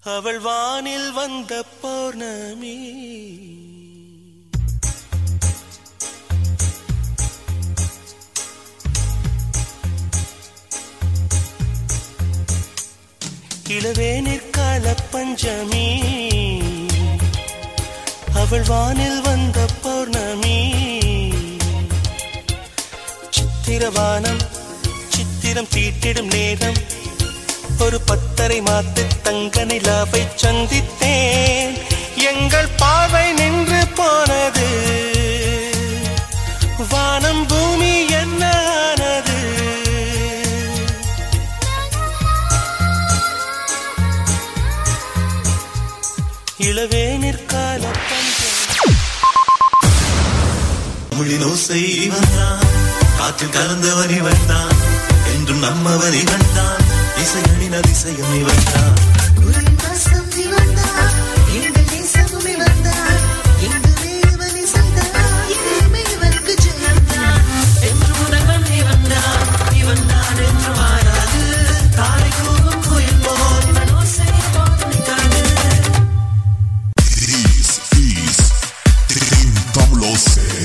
அவள் வானில் வந்த பௌர்ணமி இளவேனிற் கால பஞ்சமி அவள் வானில் வந்த பௌர்ணமி சித்திரவானம் சித்திரம் தீட்டிடும் நேரம் ஒரு பத்தரை மாத்து தங்க நிலாவை சந்தித்தேன் எங்கள் பார்வை நின்று போனது வானம் பூமி என்ன ஆனது இளவேனிற்கால பஞ்சம் மொழிலோசை இவன்தான் காற்றில் கலந்தவன் இவன்தான் என்றும் நம்மவன் இவன்தான் இசையணின் அதிசயம் இவன்தான் குரலின் வாசம் இவன்தான், எங்கள் நேசமும் இவன்தான், எங்கள் தேவன் இசைதான், இனிமே இவனுக்கு ஜெயம்தான். என்று முதல்வன் இவன்தான், இவன்தான் என்று மாறாது, தாரை கூவும் குயில் போல் இவன் ஓசை போல் நிற்காது. This is Tamlose.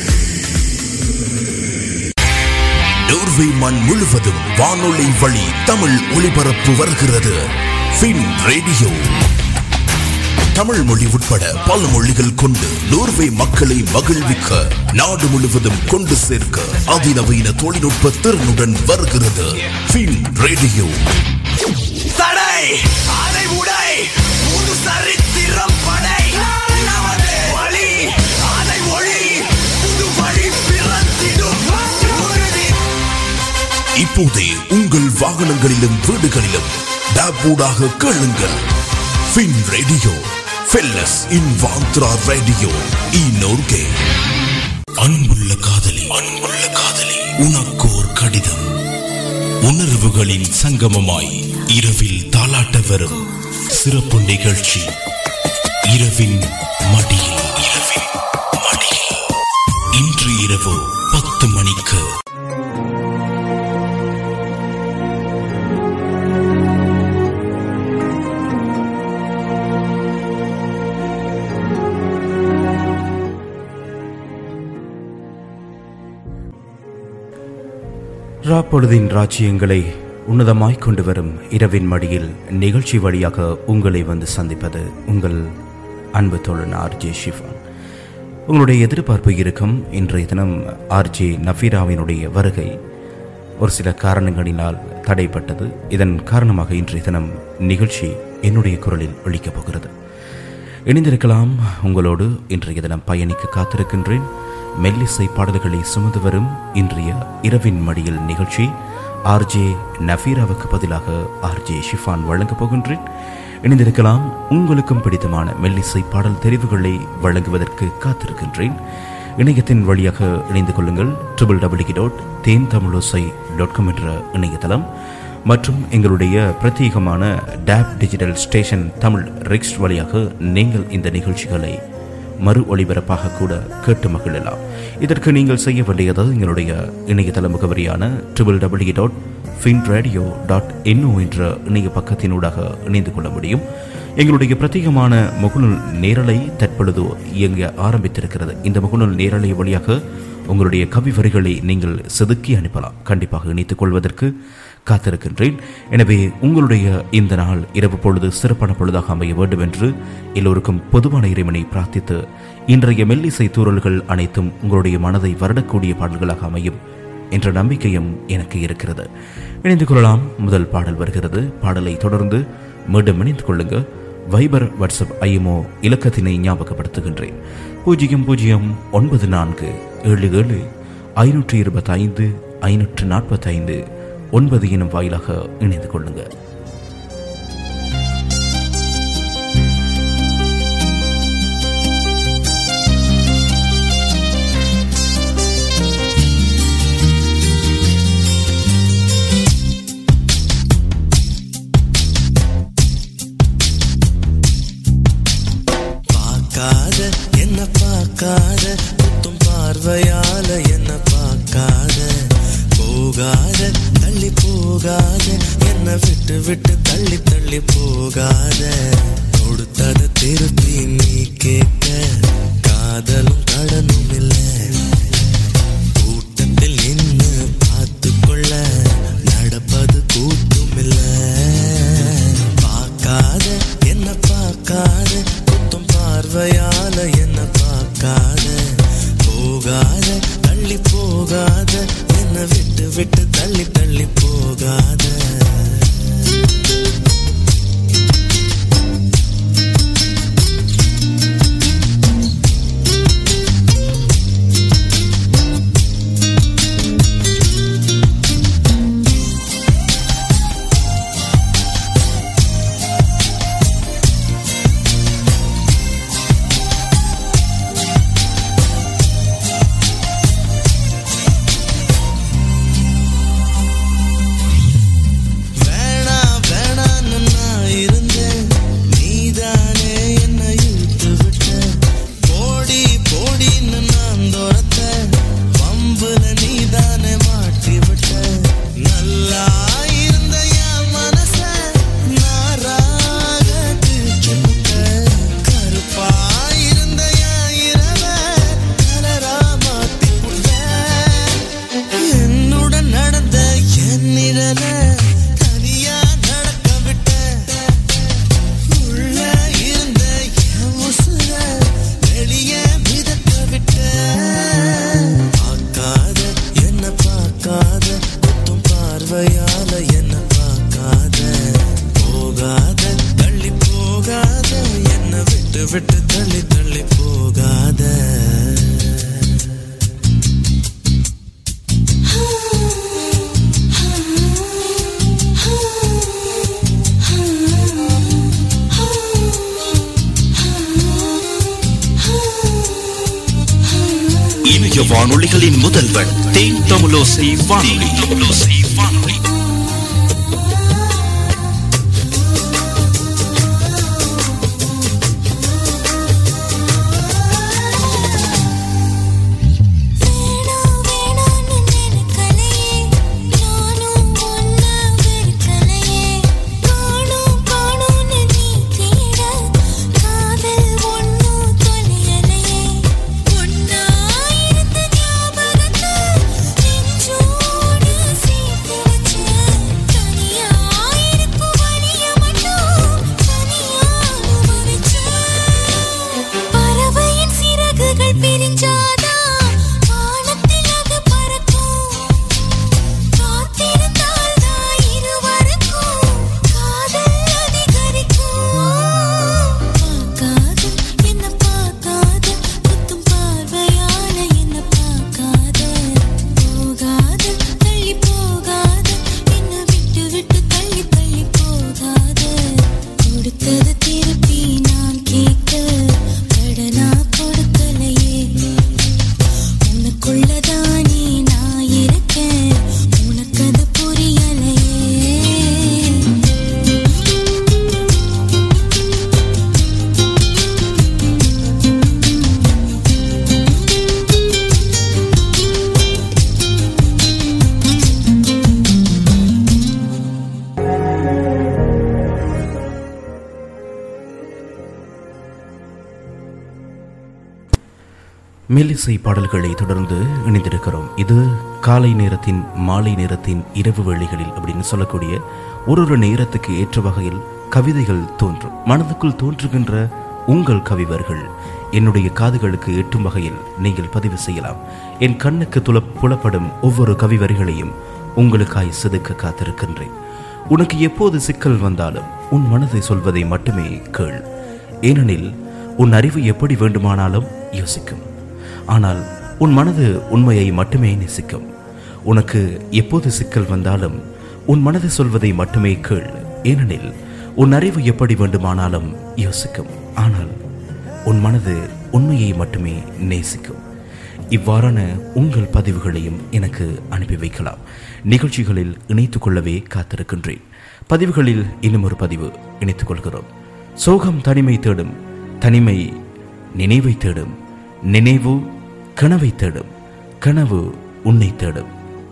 நோர்வே மண் முழுவதும் வானொலி வழி தமிழ் ஒளிபரப்பு வருகிறது ஃபின் ரேடியோ தமிழ் மொழி உட்பட பல மொழிகள் கொண்டு நோர்வே மக்களை மகிழ்விக்க நாடு முழுவதும் கொண்டு சேர்க்க அதிநவீன தொழில்நுட்ப திறனுடன் வருகிறது ஃபின் ரேடியோ தடை அதை உடை புது சரித்திரம் படை நமது வழி அதை ஒளி புது வழி பிறந்திடும் உறுதி இப்போதே உங்கள் வாகனங்களிலும் வீடுகளிலும் டேப்பூடாக கேளுங்கள் ஃபின் ரேடியோ ஃபெல்லஸ் இன் வாந்த்ரா ரேடியோ இ நோர்கே அன்புள்ள காதலி அன்புள்ள காதலி உனக்கோர் கடிதம் உணர்வுகளின் சங்கமமாய் இரவில் தாலாட்ட வரும் சிறப்பு நிகழ்ச்சி இரவின் மடியில் இரவின் மடியில் இன்று இரவு பத்து மணிக்கு ராப்பொழுதின் ராஜ்யங்களை உன்னதமாய்க் கொண்டு வரும் இரவின் மடியில் நிகழ்ச்சி வழியாக உங்களை வந்து சந்திப்பது உங்கள் அன்பு தோழன் ஆர்ஜே ஷிஃபான் உங்களுடைய எதிர்பார்ப்பு இருக்கும் இன்றைய தினம் ஆர்ஜே நஃபீராவினுடைய வருகை ஒரு சில காரணங்களினால் தடைப்பட்டது இதன் காரணமாக இன்றைய தினம் நிகழ்ச்சி என்னுடைய குரலில் ஒழிக்கப் போகிறது இணைந்திருக்கலாம் உங்களோடு இன்றைய தினம் பயணிக்க காத்திருக்கின்றேன் மெல்லிசை பாடல்களை சுமந்து வரும் இன்றைய இரவின் மடியில் நிகழ்ச்சி ஆர்ஜே நஃபீராவுக்கு பதிலாக ஆர்ஜே ஷிஃபான் வழங்கப் போகின்றேன் இணைந்திருக்கலாம் உங்களுக்கும் பிடித்தமான மெல்லிசை பாடல் தெரிவுகளை வழங்குவதற்கு காத்திருக்கின்றேன் இணையத்தின் வழியாக இணைந்து கொள்ளுங்கள் triple W dot Then Thamizhosai dot com என்ற இணையதளம் மற்றும் எங்களுடைய பிரத்யேகமான டேப் டிஜிட்டல் ஸ்டேஷன் தமிழ் ரெக்ஸ்ட் வழியாக நீங்கள் இந்த நிகழ்ச்சிகளை மறு ஒளிபரப்பாக கூட கேட்டு மகிழலாம் இதற்கு நீங்கள் செய்ய வேண்டியது எங்களுடைய இணையதள முகவரியான triple W dot fin radio dot NO என்ற இணைய பக்கத்தினூடாக இணைந்து கொள்ள முடியும் எங்களுடைய பிரத்யேகமான முகநூல் நேரலை தற்பொழுது இயங்க ஆரம்பித்திருக்கிறது இந்த முகநூல் நேரலை வழியாக உங்களுடைய கவி வரிகளை நீங்கள் செதுக்கி அனுப்பலாம் கண்டிப்பாக இணைத்துக் கொள்வதற்கு காத்திருக்கின்றேன் எனவே உங்களுடைய இந்த நாள் இரவு பொழுது சிறப்பான பொழுதாக அமைய வேண்டும் என்று எல்லோருக்கும் பொதுவான இறைவனை பிரார்த்தித்து இன்றைய மெல்லிசை தூறல்கள் அனைத்தும் உங்களுடைய மனதை வருடக்கூடிய பாடல்களாக அமையும் என்ற நம்பிக்கையும் எனக்கு இருக்கிறது இணைந்து கொள்ளலாம் முதல் பாடல் வருகிறது பாடலை தொடர்ந்து மீண்டும் இணைந்து கொள்ளுங்க வைபர் வாட்ஸ்அப் ஐஎம்ஓ இலக்கத்தினை ஞாபகப்படுத்துகின்றேன் பூஜ்ஜியம் பூஜ்ஜியம் ஒன்பது நான்கு ஏழு ஏழு ஐநூற்றி இருபத்தி ஐந்து ஐநூற்று நாற்பத்தைந்து ஒன்பது எனும் வாயிலாக இணைந்து கொள்ளுங்க பார்க்காத என்ன பார்க்காத புத்தும் பார்வையால என்ன பார்க்காத போகாத தள்ளி போகாத என்ன விட்டு விட்டு தள்ளி தள்ளி போகாத விட்டு தள்ளி தள்ளி போகாத இணைய வானொலிகளின் முதல்வன் தேன் தமிழோசை வானொலி தமிழோசை வானொலி வேணா வேணான்னு நினைக்கலையே நானும் ஒன்ன வெறுக்கலையே காணும் காணும்னு நீ தேட காதல் ஒன்னும் தொலையலையே ஒன்னா இருந்த ஞாபகத்தை நெஞ்சோடு சேர்த்து வச்ச தனியா இருக்கும் வழிய மட்டும் தனியா அனுபவிச்ச பறவையின் சிறகுகள் பிரிஞ்சாதா வானத்தில் அது பறக்கும் காத்திருந்தால் தான் இருவருக்கும் காதல் அதிகரிக்கும் பார்க்காத என்ன பார்க்காத குத்தும் பார்வையால என்ன பார்க்காத போகாத தள்ளி போகாத என்ன விட்டு விட்டு தள்ளி தள்ளி போகாத கொடுத்தது திருப்பி நான் கேட்க கடனா கொடுக்கலையே உனக்குள்ளதானே நான் இருக்கேன் உனக்கு அது புரியலையே மெல்லிசை பாடல்களை தொடர்ந்து இணைந்திருக்கிறோம் இது காலை நேரத்தின் மாலை நேரத்தின் இரவு வேளைகளில் அப்படின்னு சொல்லக்கூடிய ஒரு ஒரு நேரத்துக்கு ஏற்ற வகையில் கவிதைகள் தோன்றும் மனதுக்குள் தோன்றுகின்ற உங்கள் கவிவர்கள் என்னுடைய காதுகளுக்கு எட்டும் வகையில் நீங்கள் பதிவு செய்யலாம் என் கண்ணுக்கு துள புலப்படும் ஒவ்வொரு கவிவரிகளையும் உங்களுக்காய் செதுக்க காத்திருக்கின்றேன் உனக்கு எப்போது சிக்கல் வந்தாலும் உன் மனதை சொல்வதை மட்டுமே கேள் ஏனெனில் உன் அறிவு எப்படி வேண்டுமானாலும் யோசிக்கும் ஆனால் உன் மனது உண்மையை மட்டுமே நேசிக்கும் உனக்கு எப்போது சிக்கல் வந்தாலும் உன் மனது சொல்வதை மட்டுமே கேள் ஏனெனில் உன் அறிவு எப்படி வேண்டுமானாலும் யோசிக்கும் ஆனால் உன் மனது உண்மையை மட்டுமே நேசிக்கும் இவ்வாறான உங்கள் பதிவுகளையும் எனக்கு அனுப்பி வைக்கலாம் நிகழ்ச்சிகளில் இணைத்துக் கொள்ளவே காத்திருக்கின்றேன் பதிவுகளில் இன்னும் ஒரு பதிவு இணைத்துக் கொள்கிறோம் சோகம் தனிமை தேடும் தனிமை நினைவை தேடும் நினைவு கனவை தேடும் கனவு உன்னை தேடும்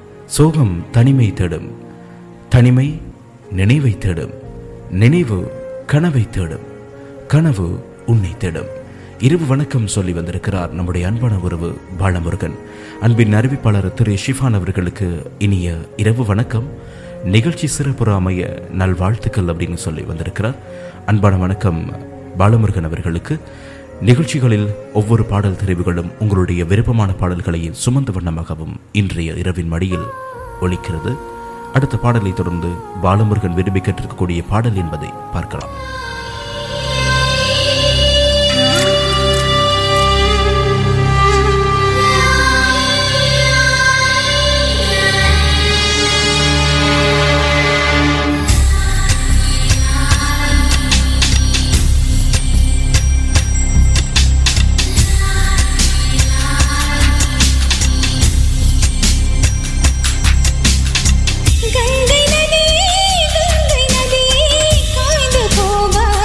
சோகம் தனிமை தேடும் தனிமை நினைவை தேடும் நினைவு கனவை தேடும் கனவு உன்னை தேடும் இரவு வணக்கம் சொல்லி வந்திருக்கிறார் நம்முடைய அன்பான உறவு பாலமுருகன் அன்பின் அறிவிப்பாளர் திரு ஷிஃபான் அவர்களுக்கு இனிய இரவு வணக்கம் நிகழ்ச்சி சிறப்புற அமைய நல்வாழ்த்துக்கள் அப்படின்னு சொல்லி வந்திருக்கிறார் அன்பான வணக்கம் பாலமுருகன் அவர்களுக்கு நிகழ்ச்சிகளில் ஒவ்வொரு பாடல் தெரிவுகளும் உங்களுடைய விருப்பமான பாடல்களை சுமந்த வண்ணமாகவும் இன்றைய இரவின் மடியில் ஒலிக்கிறது அடுத்த பாடலை தொடர்ந்து பாலமுருகன் விரும்பி கேட்டிருக்கக்கூடிய பாடல் என்பதை பார்க்கலாம் கங்கை நதி கங்கை நதி காய்ந்து போகாதே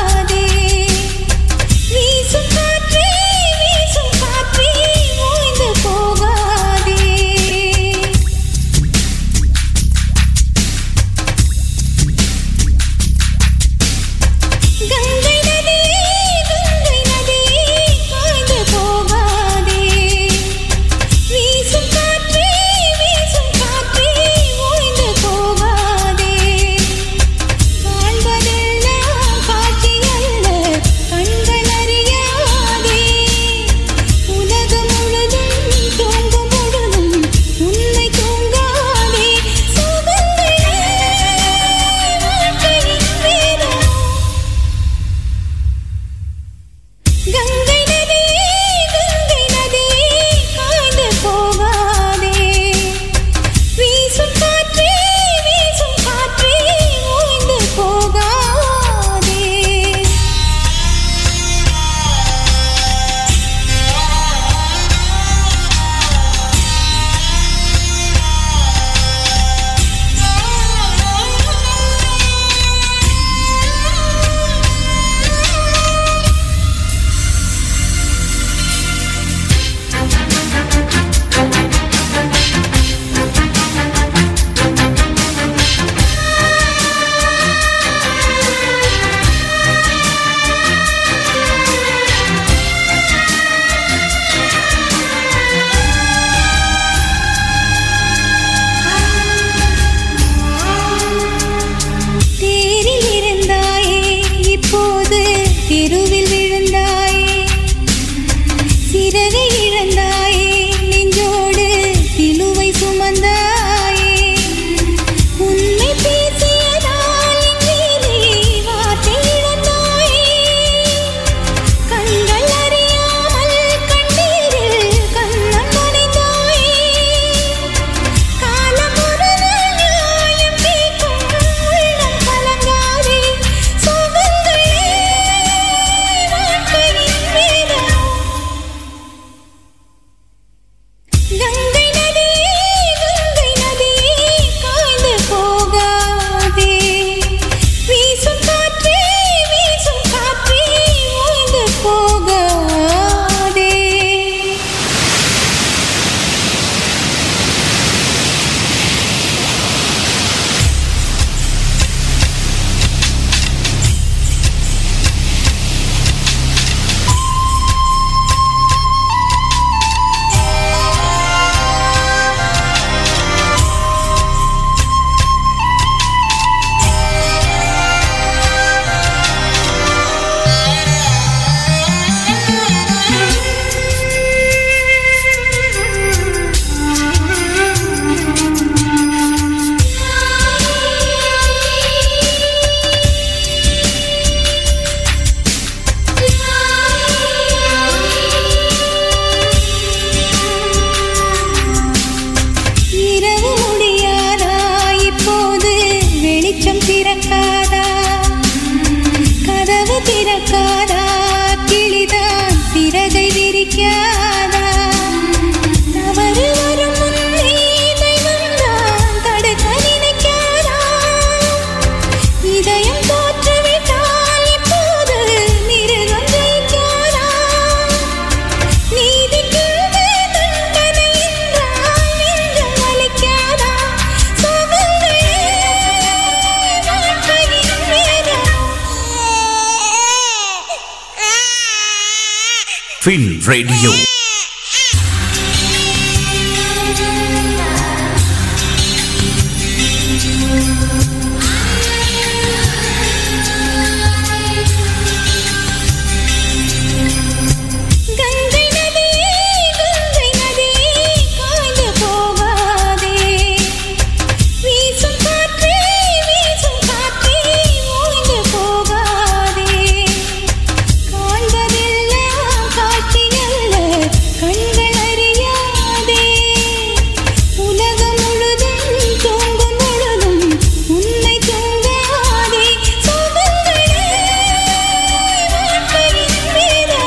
பிறக்காதா கிளிதான் சிறகை விரிக்காதா தவறு வரும் முன்னே தெய்வம்தான் தடுக்க நினைக்காதா இதயம் தோற்றுவிட்டால் இப்போது மிருகம் ஜெயிக்காதா நீதிக்கு தண்டனை என்றால் நெஞ்சம் வலிக்காதா சோகங்களே வாழ்க்கையின் வேதம் ஃபின் ரேடியோ கங்கை நதியே கங்கை நதியே காய்ந்து போகாதே வீசும் காற்றே வீசும் காற்றே ஓய்ந்து போகாதே காண்பதெல்லாம் காட்சியல்ல கண்கள் அறியாதே உலகம் முழுதும் தூங்கும் பொழுதும் உன்னை தூங்காதே சோகங்களே வாழ்க்கையின் வேதம்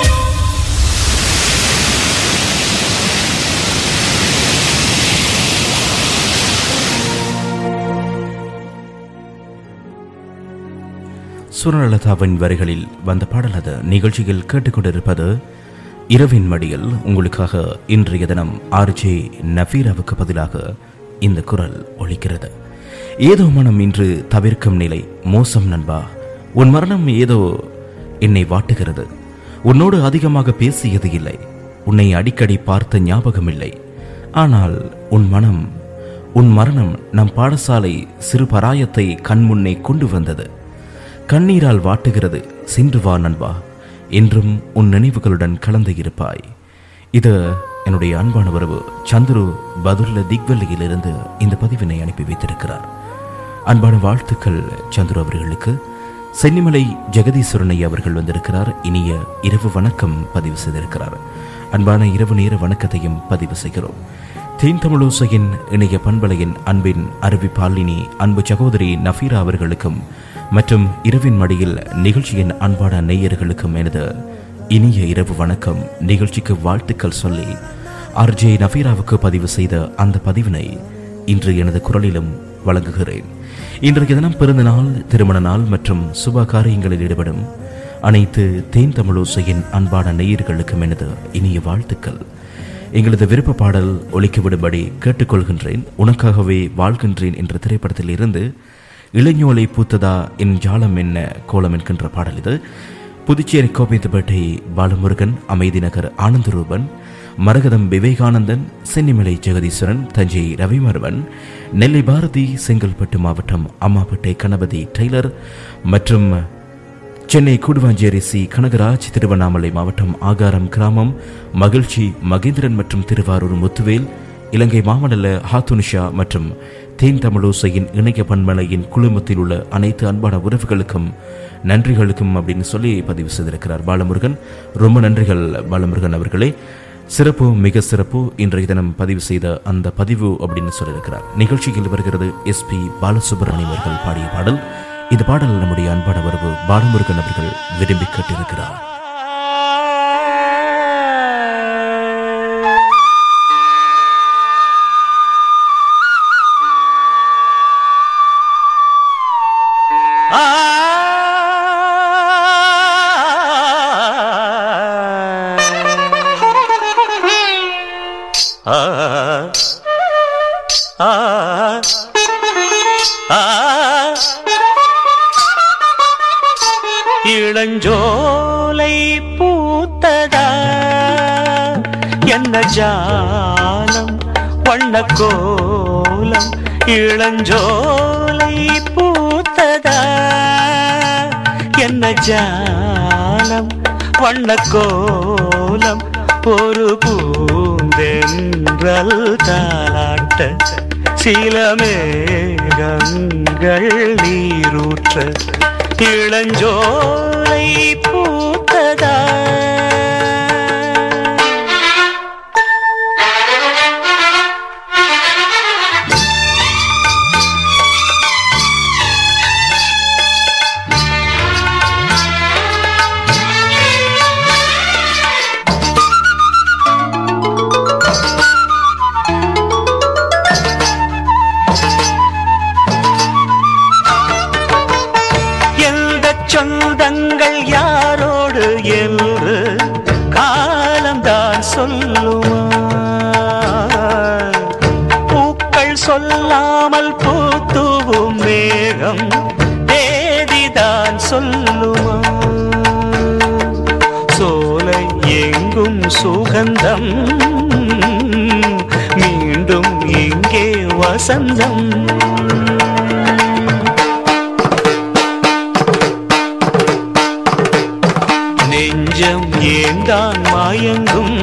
சுரலதாவின் வரிகளில் வந்த பாடல் அது நிகழ்ச்சியில் கேட்டுக்கொண்டிருப்பது இரவின் மடியில் உங்களுக்காக இன்றைய தினம் ஆர்ஜே நஃபீராவுக்கு பதிலாக இந்த குரல் ஒலிக்கிறது ஏதோ மனம் இன்று தவிர்க்கும் நிலை மோசம் நண்பா உன் மரணம் ஏதோ என்னை வாட்டுகிறது உன்னோடு அதிகமாக பேசியது இல்லை உன்னை அடிக்கடி பார்த்த ஞாபகம் இல்லை ஆனால் உன் மனம் உன் மரணம் நம் பாடசாலை சிறு பராயத்தை கண்முன்னே கொண்டு வந்தது கண்ணீரால் வாட்டுகிறது சென்று வா நண்பா என்றும் உன் நினைவுகளுடன் கலந்து இருப்பாய் இது என்னுடைய அன்பான உறவு சந்துரு பதுல்ல திக்வெல்லியிலிருந்து இந்த பதிவினை அனுப்பி வைத்திருக்கிறார் அன்பான வாழ்த்துக்கள் சந்துரு அவர்களுக்கு சென்னிமலை ஜெகதீஸ்வரனை அவர்கள் வந்திருக்கிறார் இனிய இரவு வணக்கம் பதிவு செய்திருக்கிறார் அன்பான இரவு நேர வணக்கத்தையும் பதிவு செய்கிறோம் தேன் தமிழோசையின் இணைய பண்பலையின் அன்பின் அறிவிப்பாளினி அன்பு சகோதரி நஃபீரா அவர்களுக்கும் மற்றும் இரவின் மடியில் நிகழ்ச்சியின் அன்பான நேயர்களுக்கும் எனது இனிய இரவு வணக்கம் நிகழ்ச்சிக்கு வாழ்த்துக்கள் சொல்லி ஆர்ஜே நஃபீராவுக்கு பதிவு செய்த அந்த பதிவினை இன்று எனது குரலிலும் வழங்குகிறேன் இன்றைய தினம் பிறந்த நாள் திருமண நாள் மற்றும் சுப காரியங்களில் ஈடுபடும் அனைத்து தேன் தமிழோசையின் அன்பான நேயர்களுக்கும் எனது இனிய வாழ்த்துக்கள் எங்களது விருப்ப பாடல் ஒலிக்க விடும்படி கேட்டுக்கொள்கின்றேன் உனக்காகவே வாழ்கின்றேன் என்ற திரைப்படத்தில் இருந்து இளைஞோலை பூத்ததா என் ஜாலம் என்ன கோலம் என்கின்ற பாடல் இது புதுச்சேரி கோபித்தப்பேட்டை பாலமுருகன் அமைதி நகர் ஆனந்தரூபன் மரகதம் விவேகானந்தன் சென்னிமலை ஜெகதீஸ்வரன் தஞ்சை ரவிமருவன் நெல்லை பாரதி செங்கல்பட்டு மாவட்டம் அம்மாப்பேட்டை கணபதி டெய்லர் மற்றும் சென்னை கூடுவாஞ்சேரி சி கனகராஜ் திருவண்ணாமலை மாவட்டம் ஆகாரம் கிராமம் மகிழ்ச்சி மகேந்திரன் மற்றும் திருவாரூர் முத்துவேல் இலங்கை மாமண்டல ஹாத்துனிஷா மற்றும் தேன் தமிழோசையின் இணைய பண்பலையின் குழுமத்தில் உள்ள அனைத்து அன்பான உறவுகளுக்கும் நன்றிகளுக்கும் அப்படின்னு சொல்லி பதிவு செய்திருக்கிறார் பாலமுருகன் ரொம்ப நன்றிகள் பாலமுருகன் அவர்களே சிறப்பு மிக சிறப்பு இன்றைய தினம் பதிவு செய்த அந்த பதிவு அப்படின்னு சொல்லியிருக்கிறார் நிகழ்ச்சியில் வருகிறது எஸ்பி பாலசுப்ரமணியம் அவர்கள் பாடிய பாடல் இந்த பாடல் நம்முடைய அன்பான உறவு பாலமுருகன் அவர்கள் விரும்பி கேட்டிருக்கிறார் இளஞ்சோலை பூத்ததா என்ன ஜாலம் வண்ண கோலம் இளஞ்சோலை பூத்ததா என்ன ஜாலம் வண்ண கோலம் ஒரு பூந்தென்றல் தாளாட்ட சில மேகங்கள் நீரூற்ற இளஞ்சோலை பூத்ததா ஆ சொந்தங்கள் யாரோடு என்று காலம்தான் சொல்லுமா பூக்கள் சொல்லாமல் பூத்துவும் மேகம் தேதிதான் சொல்லுமா சோலை எங்கும் சுகந்தம் மீண்டும் இங்கே வசந்தம் நெஞ்சம் ஏந்தான் மயங்கும்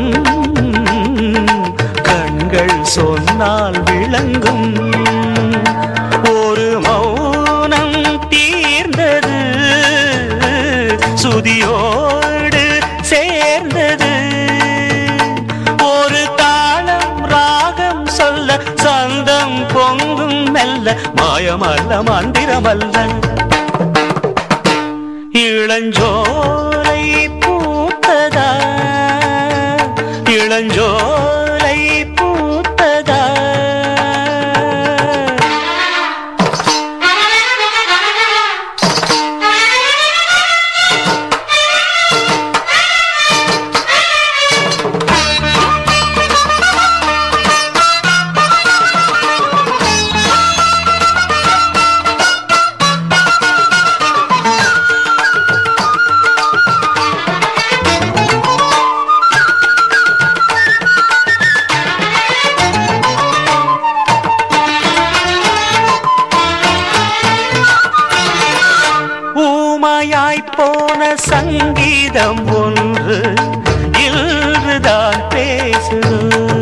கண்கள் சொன்னால் விளங்கும் ஒரு மௌனம் தீர்ந்தது சுதியோடு சேர்ந்தது ஒரு தாளம் ராகம் சொல்ல சந்தம் பொங்கும் மெல்ல மாயமல்ல மந்திரமல்ல இளஞ்சோலை பூத்ததா இளஞ்சோலை பூத்ததா ஊமையாய் போன சங்கீதம் ஒன்று இன்றுதான் பேசுது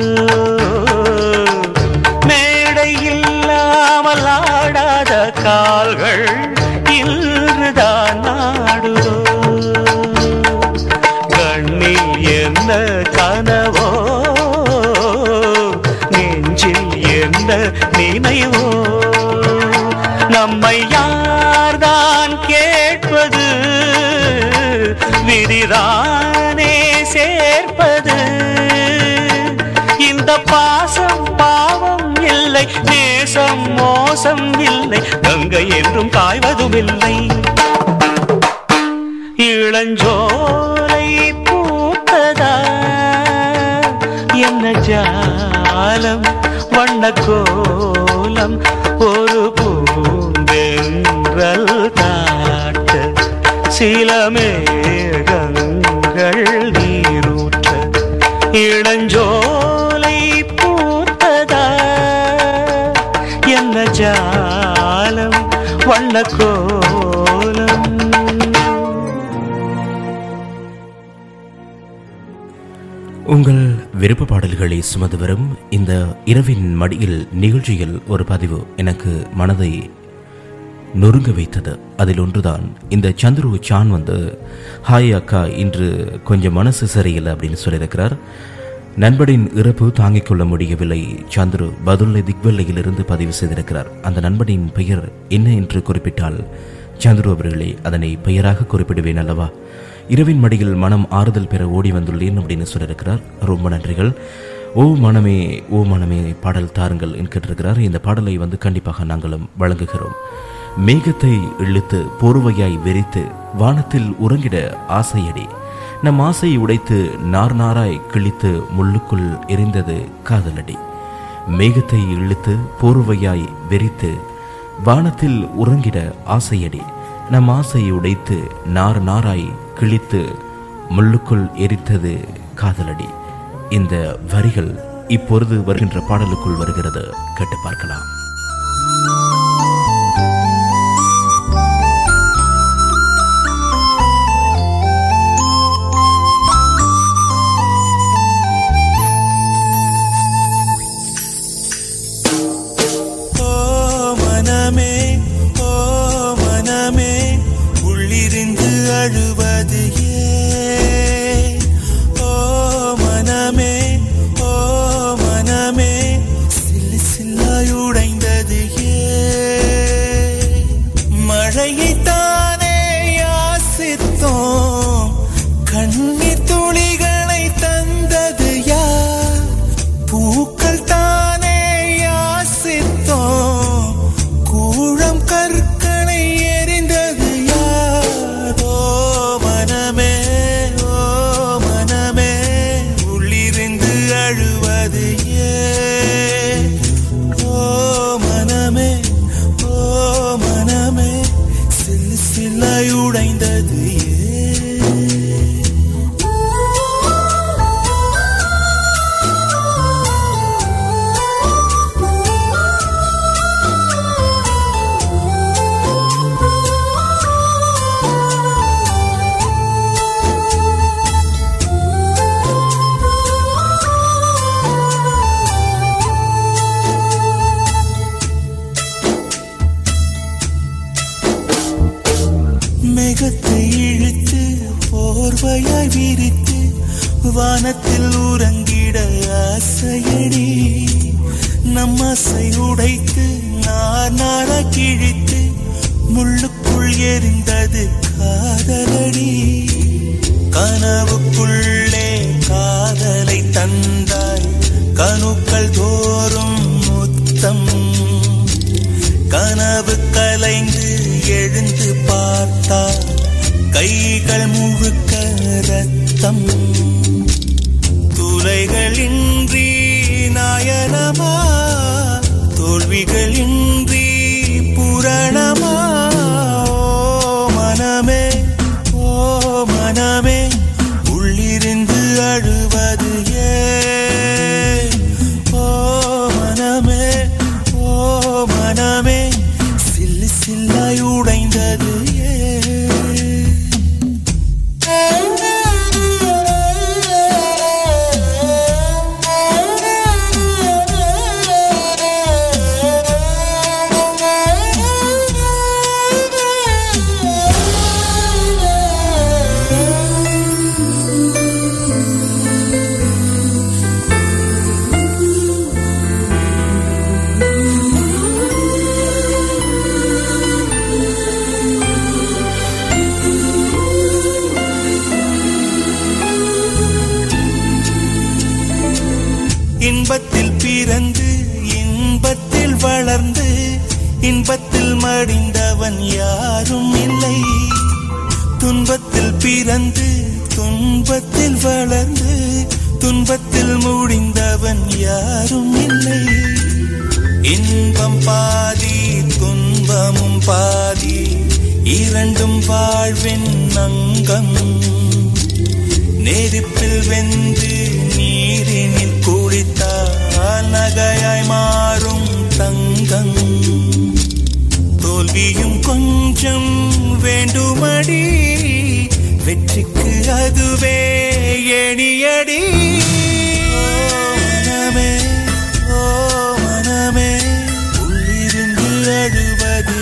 மேடை இல்லாமல் ஆடாத கால்கள் இன்றுதான் நாடுதோ கண்ணில் என்ன கனவோ நெஞ்சில் என்ன நினைவோ நம்மை யார்தான் கேட்பது விதிதானே சேர்ப்பது இந்த பாசம் பாவம் இல்லை நேசம் மோசம் இல்லை கங்கை என்றும் காய்வதும் இல்லை இளஞ்சோலை பூத்ததா என்ன ஜாலம் வண்ண கோலம் ஒரு பூந்தென்றல் காட்ட சில மேகங்கள் நீரூற்ற இளஞ்சோலை பூத்ததா என்ன ஜாலம் வண்ண கோலம் உங்கள் விருப்ப பாடல்களை சுமந்து வரும் இந்த இரவின் மடியில் நிகழ்ச்சியில் ஒரு பதிவு எனக்கு மனதை நொறுங்க வைத்தது அதில் ஒன்றுதான் இந்த சந்துரு சான் வந்து ஹாய் அக்கா இன்று கொஞ்சம் மனசு சரியில்லை அப்படின்னு சொல்லியிருக்கிறார் நண்பனின் இறப்பு தாங்கிக் கொள்ள முடியவில்லை சந்துரு பதுல்லை திக்வெல்லையிலிருந்து பதிவு செய்திருக்கிறார் அந்த நண்பனின் பெயர் என்ன என்று குறிப்பிட்டால் சந்துரு அவர்களே அதனை பெயராக குறிப்பிடுவேன் அல்லவா இரவின் மடியில் மனம் ஆறுதல் பெற ஓடி வந்துள்ளேன் அப்படின்னு சொல்லியிருக்கிறார் ரொம்ப நன்றிகள் ஓ மனமே ஓ மனமே பாடல் தாருங்கள் என்று கேட்டிருக்கிறார் இந்த பாடலை வந்து கண்டிப்பாக நாங்களும் வழங்குகிறோம் மேகத்தை இழுத்து போர்வையாய் விரித்து வானத்தில் உறங்கிட ஆசையடி நம் ஆசையை உடைத்து நார் நாராய் கிழித்து முள்ளுக்குள் எரிந்தது காதலடி மேகத்தை இழுத்து போர்வையாய் வெறித்து வானத்தில் உறங்கிட ஆசையடி நம் ஆசையை உடைத்து நார் நாராய் கிழித்து முள்ளுக்குள் எரித்தது காதலடி இந்த வரிகள் இப்பொழுது வருகின்ற பாடலுக்குள் வருகிறது கேட்டு பார்க்கலாம் ஓ மனமே ஓ மனமே உள்ளிருந்து அழுவது ஏன்? ஓ மனமே ஓ மனமே சில்லு சில்லாய் உடைந்தது ஏன்? மழையைத்தானே யாசித்தோம் கண்ணீர் துளிகளை தந்தது யார் பூக்கள் தானே யாசித்தோம் கூழம் கற்களை எரிந்தது யாரோ இழுத்து போர்வையாய் விரித்து வானத்தில் உறங்கிட ஆசையடி நம் ஆசை உடைத்து நார் நாரா கிழித்து முள்ளுக்குள் எரிந்தது காதலடி கனவுக்குள்ளே காதலை தந்தாய் கணுக்கள் தோறும் முத்தம் கனவு கலைந்து எழுந்து பார்த்தார் கைகள் முழுக்க ரத்தம் துளைகளின்றி நாயனமா தோல்விகளின்றி புரணமா ஓ மனமே ஓ மனமே உள்ளிருந்து அழுவது ஏன் ஓ மனமே ஓ மனமே சில்லு சில்லாய் உடைந்தது ஏன் இன்பத்தில் பிறந்து இன்பத்தில் வளர்ந்து இன்பத்தில் மடிந்தவன் யாரும் இல்லை துன்பத்தில் பிறந்து துன்பத்தில் வளர்ந்து துன்பத்தில் முடிந்தவன் யாரும் இல்லை இன்பம் பாதி துன்பமும் பாதி இரண்டும் வாழ்வின் அங்கம் நெருப்பில் வெந்து நீரினில் குளித்தால் நகையாய் மாறும் தங்கம் தோல்வியும் கொஞ்சம் வேண்டுமடி வெற்றிக்கு அதுவே எணியடி ஓ மனமே ஓ மனமே உள்ளிருந்து அழுவது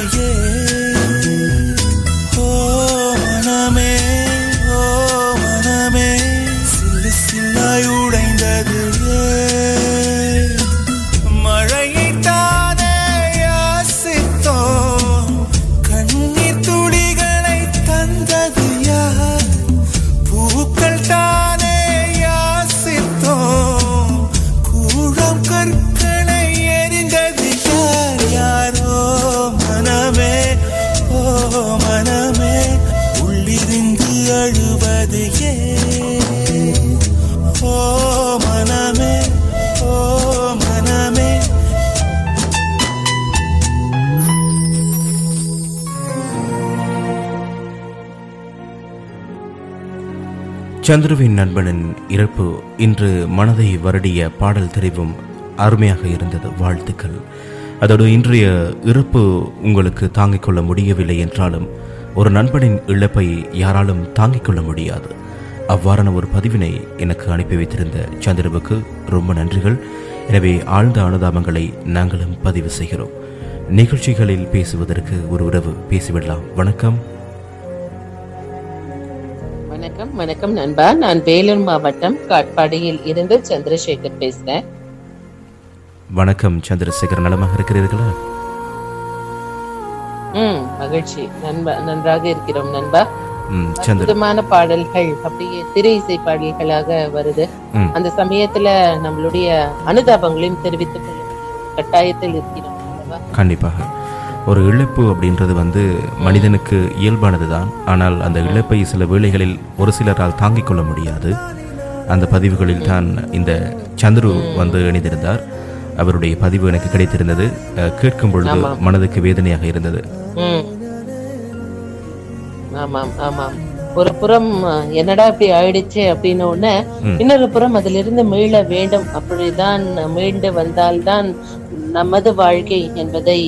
ஏன் ஓ மனமே ஓ மனமே சில்லு சில்லாய் உடைந்தது ஏன்? மழையைத் தானே யாசித்தோம் கண்ணீர் துளிகளை தந்தது யார் பூக்கள் தானே யாசித்தோம் கூழம் கற்களை எரிந்தது யார் யாரோ மனமே ஓ மனமே உள்ளிருந்து அழுவது ஏன் ஓ மனமே ஓ மனமே சந்துருவின் நண்பனின் இறப்பு இன்று மனதை வருடிய பாடல் தெரிவும் அருமையாக இருந்தது வாழ்த்துக்கள் அதோடு இன்றைய இறப்பு உங்களுக்கு தாங்கிக் கொள்ள முடியவில்லை என்றாலும் ஒரு நண்பனின் இழப்பை யாராலும் தாங்கிக் கொள்ள முடியாது அவ்வாறான ஒரு பதிவினை எனக்கு அனுப்பி வைத்திருந்த சந்திரவுக்கு ரொம்ப நன்றிகள் எனவே ஆழ்ந்த அனுதாபங்களை நாங்களும் பதிவு செய்கிறோம் நிகழ்ச்சிகளில் பேசுவதற்கு ஒரு உறவு பேசிவிடலாம் வணக்கம் வணக்கம் வணக்கம் நண்பா நான் வேலூர் மாவட்டம் காட்பாடியில் இருந்து சந்திரசேகர் பேசுறேன் வணக்கம் சந்திரசேகர் நலமாக இருக்கிறீர்களா ம் மகிழ்ச்சி நண்பா நன்றாக இருக்கிறோம் நண்பா ம் சந்திர அற்புதமான பாடல்கள் அப்படியே திரை இசை பாடல்களாக வருது ம். அந்த சமயத்துல நம்மளுடைய அனுதாபங்களையும் தெரிவித்துக் கொள்ள வேண்டிய கட்டாயத்தில் இருக்கிறோம் அல்லவா? கண்டிப்பாக ஒரு இழப்பு அப்படின்றது வந்து மனிதனுக்கு இயல்பானது தான் ஆனால் அந்த இழப்பை சில வேளைகளில் ஒரு சிலரால் தாங்கிக் கொள்ள முடியாது அந்த பதிவுகளில் தான் இந்த சந்துரு வந்து இணைந்திருந்தார் அவருடைய பதிவு எனக்கு கிடைத்திருந்தது அஹ், கேட்கும் பொழுது ஆமாம். மனதுக்கு வேதனையாக இருந்தது ம் ஆமாம் ஆமாம் ஒரு புறம் அஹ், என்னடா இப்படி ஆயிடுச்சு அப்படின்னு உடனே ம். இன்னொரு புறம் அதிலிருந்து மீள வேண்டும் அப்படிதான் மீண்டு வந்தால்தான் நமது வாழ்க்கை என்பதை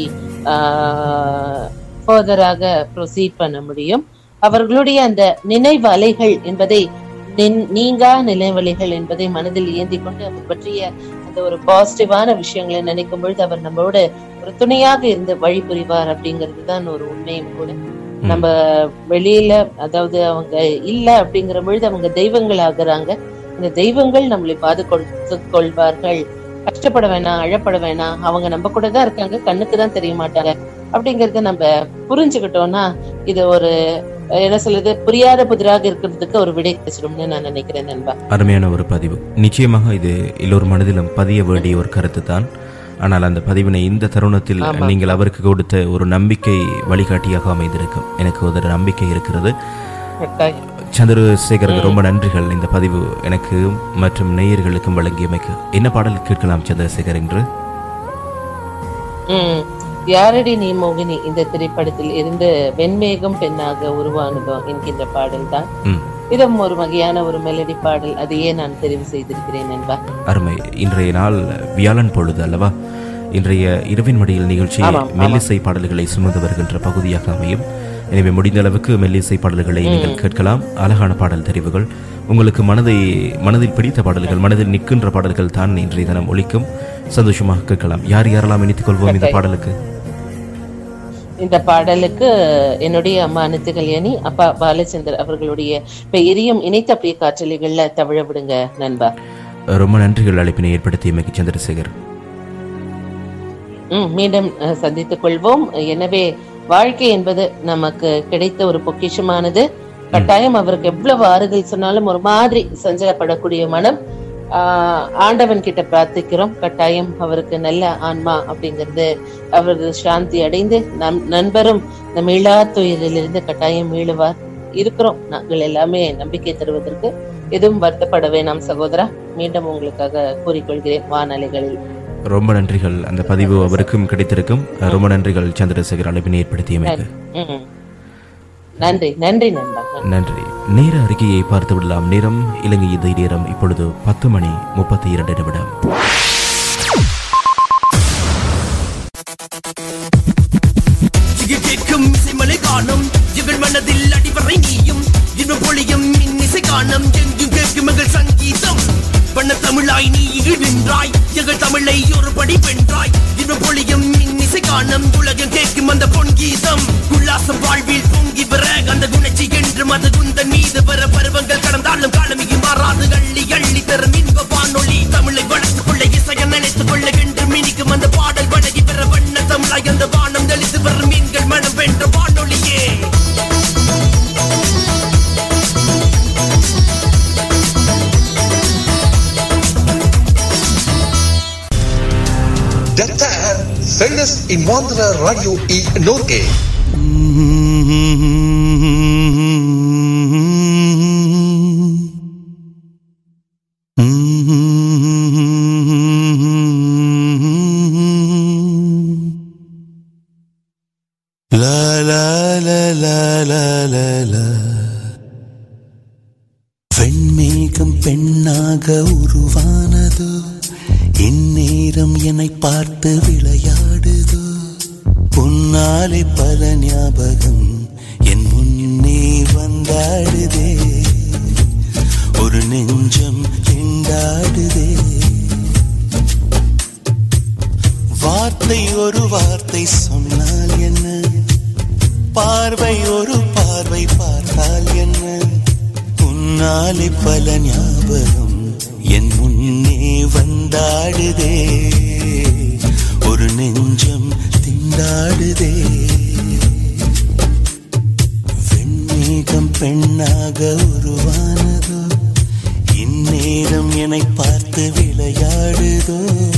ஃபர்தராக ப்ரொசீட் பண்ண முடியும் அவர்களுடைய அந்த நினைவு அலைகள் என்பதை நின்- நீங்கா நினைவலைகள் என்பதை மனதில் ஏந்தி கொண்டு அவர் பற்றிய அந்த ஒரு பாசிட்டிவான விஷயங்களை நினைக்கும் பொழுது அவர் நம்மளோட ஒரு துணையாக இருந்து வழி புரிவார் அப்படிங்கிறது தான் ஒரு உண்மையும் கூட நம்ம வெளியில அதாவது அவங்க இல்ல அப்படிங்கிற பொழுது அவங்க தெய்வங்கள் ஆகுறாங்க இந்த தெய்வங்கள் நம்மளை பாதுகாத்து கொள்வார்கள் கஷ்டப்பட வேணாம் அழப்பட வேணாம் அவங்க நம்ம கூட தான் இருக்காங்க கண்ணுக்கு தான் தெரிய மாட்டாங்க அப்படிங்கறத நம்ம புரிஞ்சுக்கிட்டோம்னா இது ஒரு அஹ், என்ன சொல்றது புரியாத புதிராக இருக்கிறதுக்கு ஒரு விடை கிடைச்சிடும்னு நான் நினைக்கிறேன் நண்பா அருமையான ஒரு பதிவு நிச்சயமாக இது எல்லோர் மனதிலும் பதிய வேண்டிய ஒரு கருத்து தான் ஆனால் அந்த பதிவினை இந்த தருணத்தில் ஆமா. நீங்கள் அவருக்கு கொடுத்த ஒரு நம்பிக்கை வழிகாட்டியாக அமைந்திருக்கும் எனக்கு ஒரு நம்பிக்கை இருக்கிறது கட்டாயம். சந்திரசேகருக்கு ரொம்ப நன்றிகள் இந்த பதிவு எனக்கு மற்றும் நேயர்களுக்கும் வழங்கியமைக்கு என்ன பாடல் கேட்கலாம் சந்திரசேகர் என்று ம் யாரடி நீ மோகினி இந்த திரைப்படத்தில் இருந்து வெண்மேகம் பெண்ணாக உருவானதோ என்கின்ற பாடல் தான் ம் இதுவும் ஒரு வகையான ஒரு மெலடி பாடல் அதையே நான் தெரிவு செய்திருக்கிறேன் நண்பா அருமை இன்றைய நாள் வியாழன் பொழுது அல்லவா இன்றைய இரவின் மடியில் நிகழ்ச்சி ஆமாம், ஆமாம். மெல்லிசை பாடல்களை சுமந்து வருகின்ற பகுதியாக அமையும் எனவே முடிந்த அளவுக்கு மெல்லிசை பாடல்களை நீங்கள் கேட்கலாம் அழகான பாடல் தெரிவுகள் உங்களுக்கு மனதை மனதில் பிடித்த பாடல்கள் மனதில் நிற்கின்ற பாடல்கள் தான் இன்றைய தினம் ஒலிக்கும் சந்தோஷமாக கேட்கலாம் யார் யாரெல்லாம் இணைத்துக் கொள்வோம் இந்த பாடலுக்கு இந்த பாடலுக்கு என்னுடைய அம்மா அனித்து கல்யாணி அப்பா பாலச்சந்தர் அவர்களுடைய பெயரையும் இணைத்து அப்படியே காற்றலைகள்ல தவிழ விடுங்க நண்பா ரொம்ப நன்றிகள் அழைப்பினை ஏற்படுத்தியமைக்கு சந்திரசேகர் ம் மீண்டும் அஹ், சந்தித்துக் கொள்வோம் எனவே வாழ்க்கை என்பது நமக்கு கிடைத்த ஒரு பொக்கிஷமானது கட்டாயம் அவருக்கு எவ்வளவு ஆறுதல் சொன்னாலும் ஒரு மாதிரி சஞ்சலப்படக்கூடிய மனம் ஆஹ், ஆண்டவன் கிட்ட பிரார்த்திக்கிறோம் கட்டாயம் அவருக்கு நல்ல ஆன்மா அப்படிங்கிறது அவரது சாந்தி அடைந்து நம் நண்பரும் இந்த மீளா துயரிலிருந்து கட்டாயம் மீளுவார் இருக்கிறோம் நாங்கள் எல்லாமே நம்பிக்கை தருவதற்கு எதுவும் வருத்தப்பட வேணாம் சகோதரா மீண்டும் உங்களுக்காக கூறிக்கொள்கிறேன் வானலைகளில் ரொம்ப நன்றிகள் அந்த பதிவு அவருக்கும் கிடைத்திருக்கும் ரொம்ப நன்றிகள் சந்திரசேகர் அழைப்பினை ஏற்படுத்தியமைக்கு ம். நன்றி நன்றி நண்பா நன்றி. நன்றி நேர அறிக்கையை பார்த்து விடலாம் நேரம் இலங்கை இதை நேரம் இப்பொழுது பத்து மணி முப்பத்தி இரண்டு நிமிடம் இங்கு கேட்கும் இசைமலை காணும் எங்கள் மனதில் அடிவரை நீயும் இன்னும் பொழியும் இன்னிசை காணும் எங்கும் கேட்கும் எங்கள் சங்கீதம் வண்ண தமிழாய் நீ இங்கு நின்றாய் எங்கள் தமிழை ஒரு படி வென்றாய் இன்னும் பொழியும் இன்னிசை காணும் உலகம் கேட்கும் அந்த பொன் கீதம் உல்லாசம் வாழ்வில் பொங்கி வர அந்த குணச்சி என்றும் அது குந்தன் மீது வர பருவங்கள் கடந்தாலும் காலமிகு மாறாது அள்ளி அள்ளி தரும் இன்ப வானொலி தமிழை வளர்த்துக் கொள்ள இசைய நினைத்துக் கொள்ள என்று மினிக்கும் அந்த பாடல் வழங்கி பெற வண்ண தமிழாய் அந்த வானம் தெளித்து வரும் மீன்கள் மனம் வென்ற வானொலியே Detta sändes i Mandra Radio i Norge. La la la la la la la வெண்மேகம் பெண்ணாக உருவானதோ இந்நேரம் என்னை பார்த்து விளையாடுதோ உன்னாலே பல ஞாபகம் என் முன்னே வந்தாடுதே ஒரு நெஞ்சம் திண்டாடுதே வார்த்தை ஒரு வார்த்தை சொன்னால் என்ன பார்வை ஒரு பார்வை பார்த்தால் என்ன உன்னாலே பல ஞாபகம் என் முன்னே வந்தாடுதே ஒரு நெஞ்சம் திண்டாடுதே வெண்மேகம் பெண்ணாக உருவானதோ இந்நேரம் என்னை பார்த்து விளையாடுதோ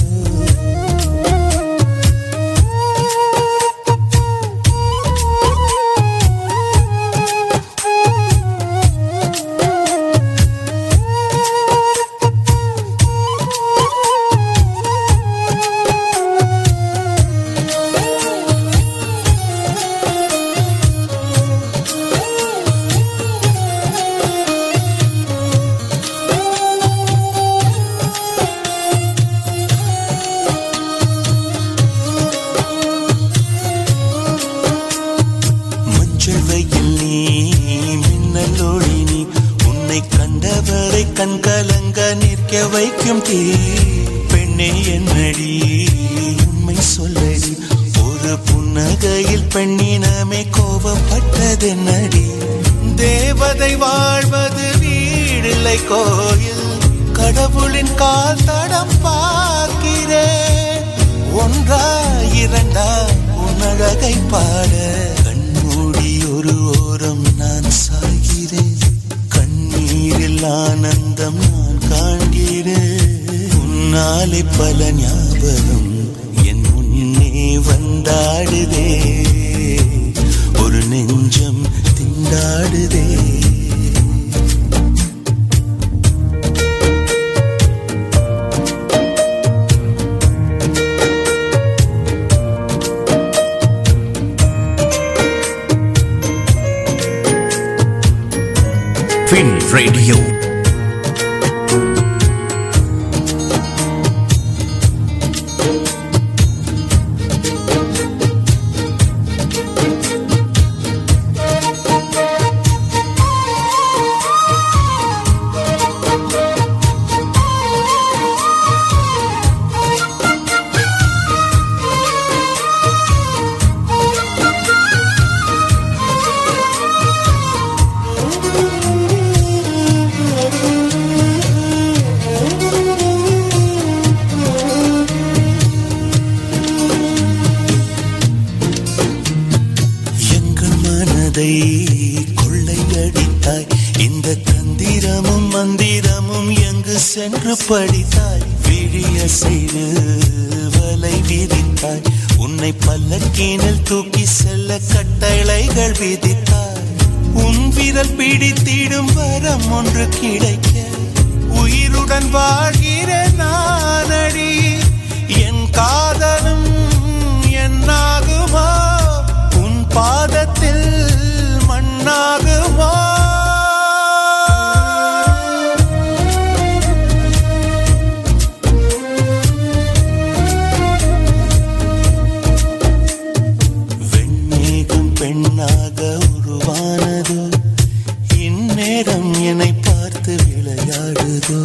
மஞ்சள் வெயில் நீ மின்னல் ஒளி நீ உன்னை கண்டவரை கண் கலங்க நிற்க வைக்கும் தீ பெண்ணே என்னடி உண்மை சொல்லடி ஒரு புன் புன்னகையில் பெண்ணினமே கோபப்பட்டதென்னடி தேவதை வாழ்வது வீடில்லை கோயில் கடவுளின் கால் தடம் பார்க்கிறேன் ஒன்றா இரண்டா உன்னழகை பாட கண்மூடி ஒரு ஓரம் நான் சாகிறேன் கண்ணீரில் ஆனந்தம் நான் காண்கிறேன் உன்னாலே பல ஞாபகம் என் முன்னே வந்தாடுதே ஒரு நெஞ்சம் திண்டாடுதே ஃபின் ரேடியோ எங்கள் மனதை கொள்ளையடித்தாய் இந்த தந்திரமும் மந்திரமும் எங்கு சென்று படித்தாய் விழிய செய்து வலை விதித்தாய் உன்னை பல்லக்கீனில் தூக்கி செல்ல கட்டளைகள் விதித்தாய் உன் விரல் பிடித்திடும் வரம் ஒன்று கிடைக்க உயிருடன் வாழ்கிற நானடி என் காதலும் என்னாகுமா உன் பாதத்தில் மண்ணாகுமா வெண்மேகம் பெண்ணாக உருவானதோ இந்நேரம் என்னை பார்த்து விளையாடுதோ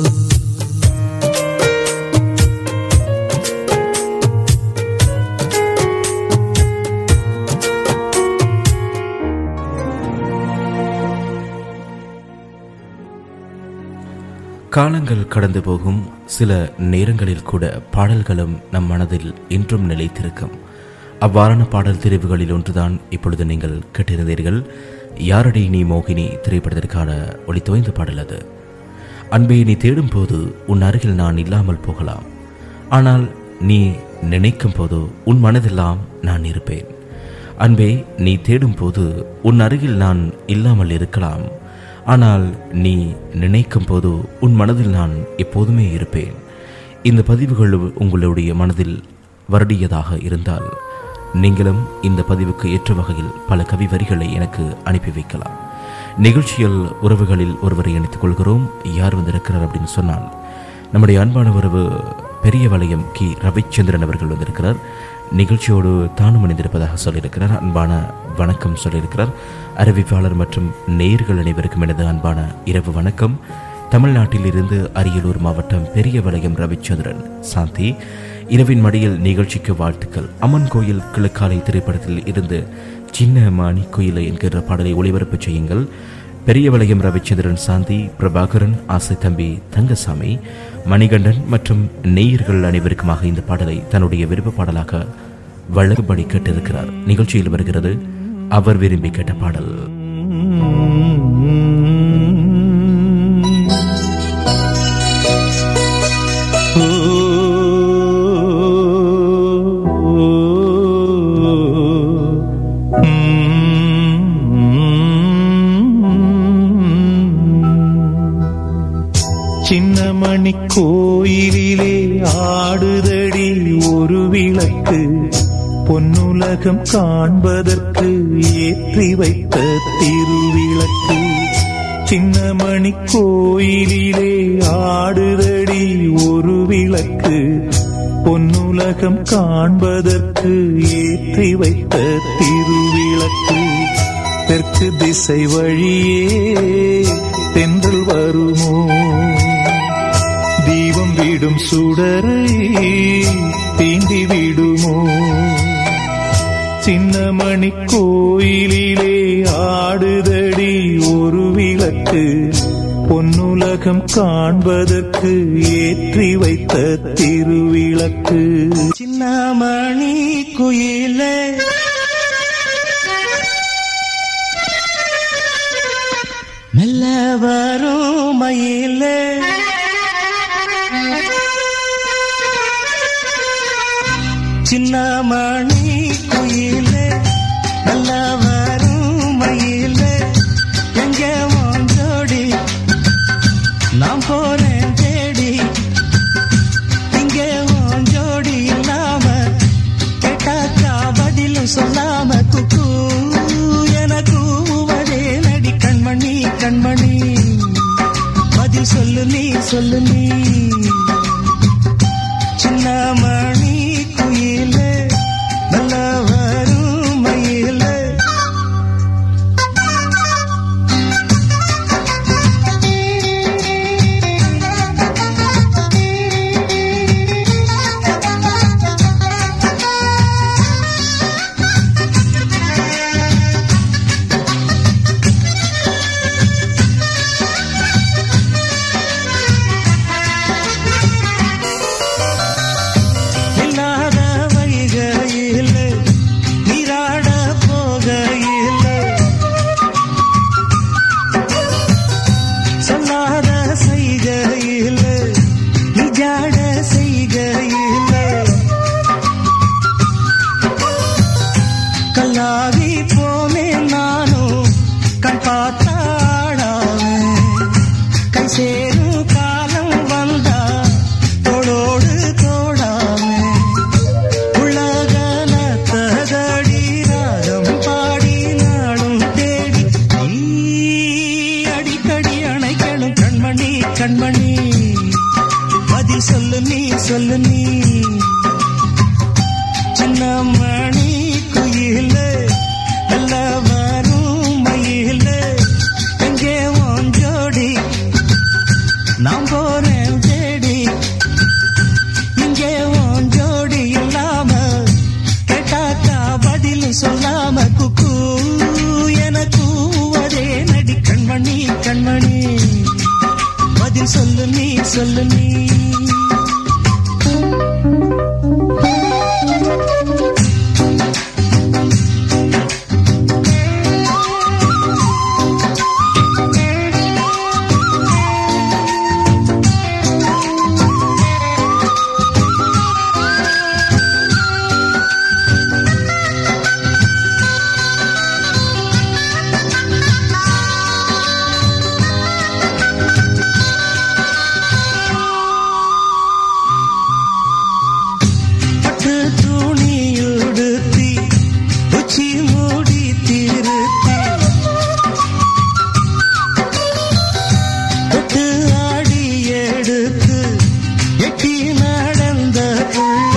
காலங்கள் கடந்து போகும் சில நேரங்களில் கூட பாடல்களும் நம் மனதில் இன்றும் நிலைத்திருக்கும் அவ்வாறான பாடல் தெரிவுகளில் ஒன்றுதான் இப்பொழுது நீங்கள் கேட்டிருந்தீர்கள் யாரடி நீ மோகினி திரைப்படத்திற்கான ஒளித்தோய்ந்த பாடல் அது அன்பே நீ தேடும் போது உன் அருகில் நான் இல்லாமல் போகலாம் ஆனால் நீ நினைக்கும் போது உன் மனதெல்லாம் நான் இருப்பேன் அன்பே நீ தேடும் போது உன் அருகில் நான் இல்லாமல் இருக்கலாம் ஆனால் நீ நினைக்கும் போது உன் மனதில் நான் எப்போதுமே இருப்பேன் இந்த பதிவுகள் உங்களுடைய மனதில் வருடியதாக இருந்தால் நீங்களும் இந்த பதிவுக்கு ஏற்ற வகையில் பல கவி வரிகளை எனக்கு அனுப்பி வைக்கலாம் நிகழ்ச்சியில் உறவுகளில் ஒருவரை இணைத்துக் கொள்கிறோம் யார் வந்திருக்கிறார் அப்படின்னு சொன்னால் நம்முடைய அன்பான உறவு பெரிய வளையம் கி ரவிச்சந்திரன் அவர்கள் வந்திருக்கிறார் நிகழ்ச்சியோடு தானும் இணைந்திருப்பதாக சொல்லியிருக்கிறார் அன்பான வணக்கம் சொல்லியிருக்கிறார் அறிவிப்பாளர் மற்றும் நேயர்கள் அனைவருக்கும் எனது அன்பான இரவு வணக்கம் தமிழ்நாட்டில் இருந்து அரியலூர் மாவட்டம் பெரிய வளையம் ரவிச்சந்திரன் சாந்தி இரவின் மடியில் நிகழ்ச்சிக்கு வாழ்த்துக்கள் அம்மன் கோயில் கிழக்காலை திரைப்படத்தில் இருந்து சின்ன மாணி கோயிலை என்கிற பாடலை ஒளிபரப்பு செய்யுங்கள் பெரிய வளையம் ரவிச்சந்திரன் சாந்தி பிரபாகரன் ஆசை தம்பி தங்கசாமி மணிகண்டன் மற்றும் நேயர்கள் அனைவருக்குமாக இந்த பாடலை தன்னுடைய விருப்ப பாடலாக வழங்குபடி கேட்டிருக்கிறார் நிகழ்ச்சியில் வருகிறது அவர் விரும்பி கேட்ட பாடல் சின்னமணி கோயிலிலே ஆடுதடி ஒரு விளக்கு பொன்னுலகம் காண்பதற்கு ஏற்றி வைத்த திருவிளக்கு சின்னமணி கோயிலிலே ஆடுதடி ஒரு விளக்கு பொன்னுலகம் காண்பதற்கு ஏற்றி வைத்த திருவிளக்கு தெற்கு திசை வழியே தென்றல் வருமோ தீபம் விடும் சுடரை தீண்டி விடுமோ சின்ன விளக்கு பொன்னுலகம் காண்பதற்கு ஏற்றி வைத்த திருவிளக்கு சின்னமணி குயிலே மெல்ல வரும் மயிலே சின்னமணி குயிலே மெல்ல வரும் மயிலே எங்க உன் ஜோடி நான் போறேன் தேடி இங்கே உன் ஜோடி இல்லாம கேட்டாக்கா பதிலும் சொல்லாம குக்கு எனக்கு உவதே நடி கண்மணி கண்மணி பதில் சொல்லு நீ சொல்லு நீ சின்ன மணி குயிலே நல்ல வரும் மயிலே இல்லாத வைகையில் நீராட போகையில் சொல்லாத செய்கையில் நிஜாட செய்கையில் கல்லாவி போனே நானும் கண் பார்த்தாடாவே கை சேரும் காலம் வந்தா தோளோடு தோடாமே உலகன தகடி ராகம் பாடி நாளும் தேடி நீ அடிக்கடி அணைக்கணும் கண்மணி கண்மணி பதில் சொல்லு நீ சொல்லு நீ சின்ன மணி குயிலே நல்ல வரும் மயிலே எங்கே உன் ஜோடி நான் போறேன் தேடி இங்கே உன் ஜோடி இல்லாம கேட்டாக்கா பதில் சொல்லாம குக்கு எனக்கு அதே நடி கண்மணி கண்மணி பதில் சொல்லு நீ சொல்லு நீ பட்டு துணியுடுத்தி உச்சி மூடி திருத்தி தொட்டு ஆடி எடுத்து எட்டி நடந்த புள்ள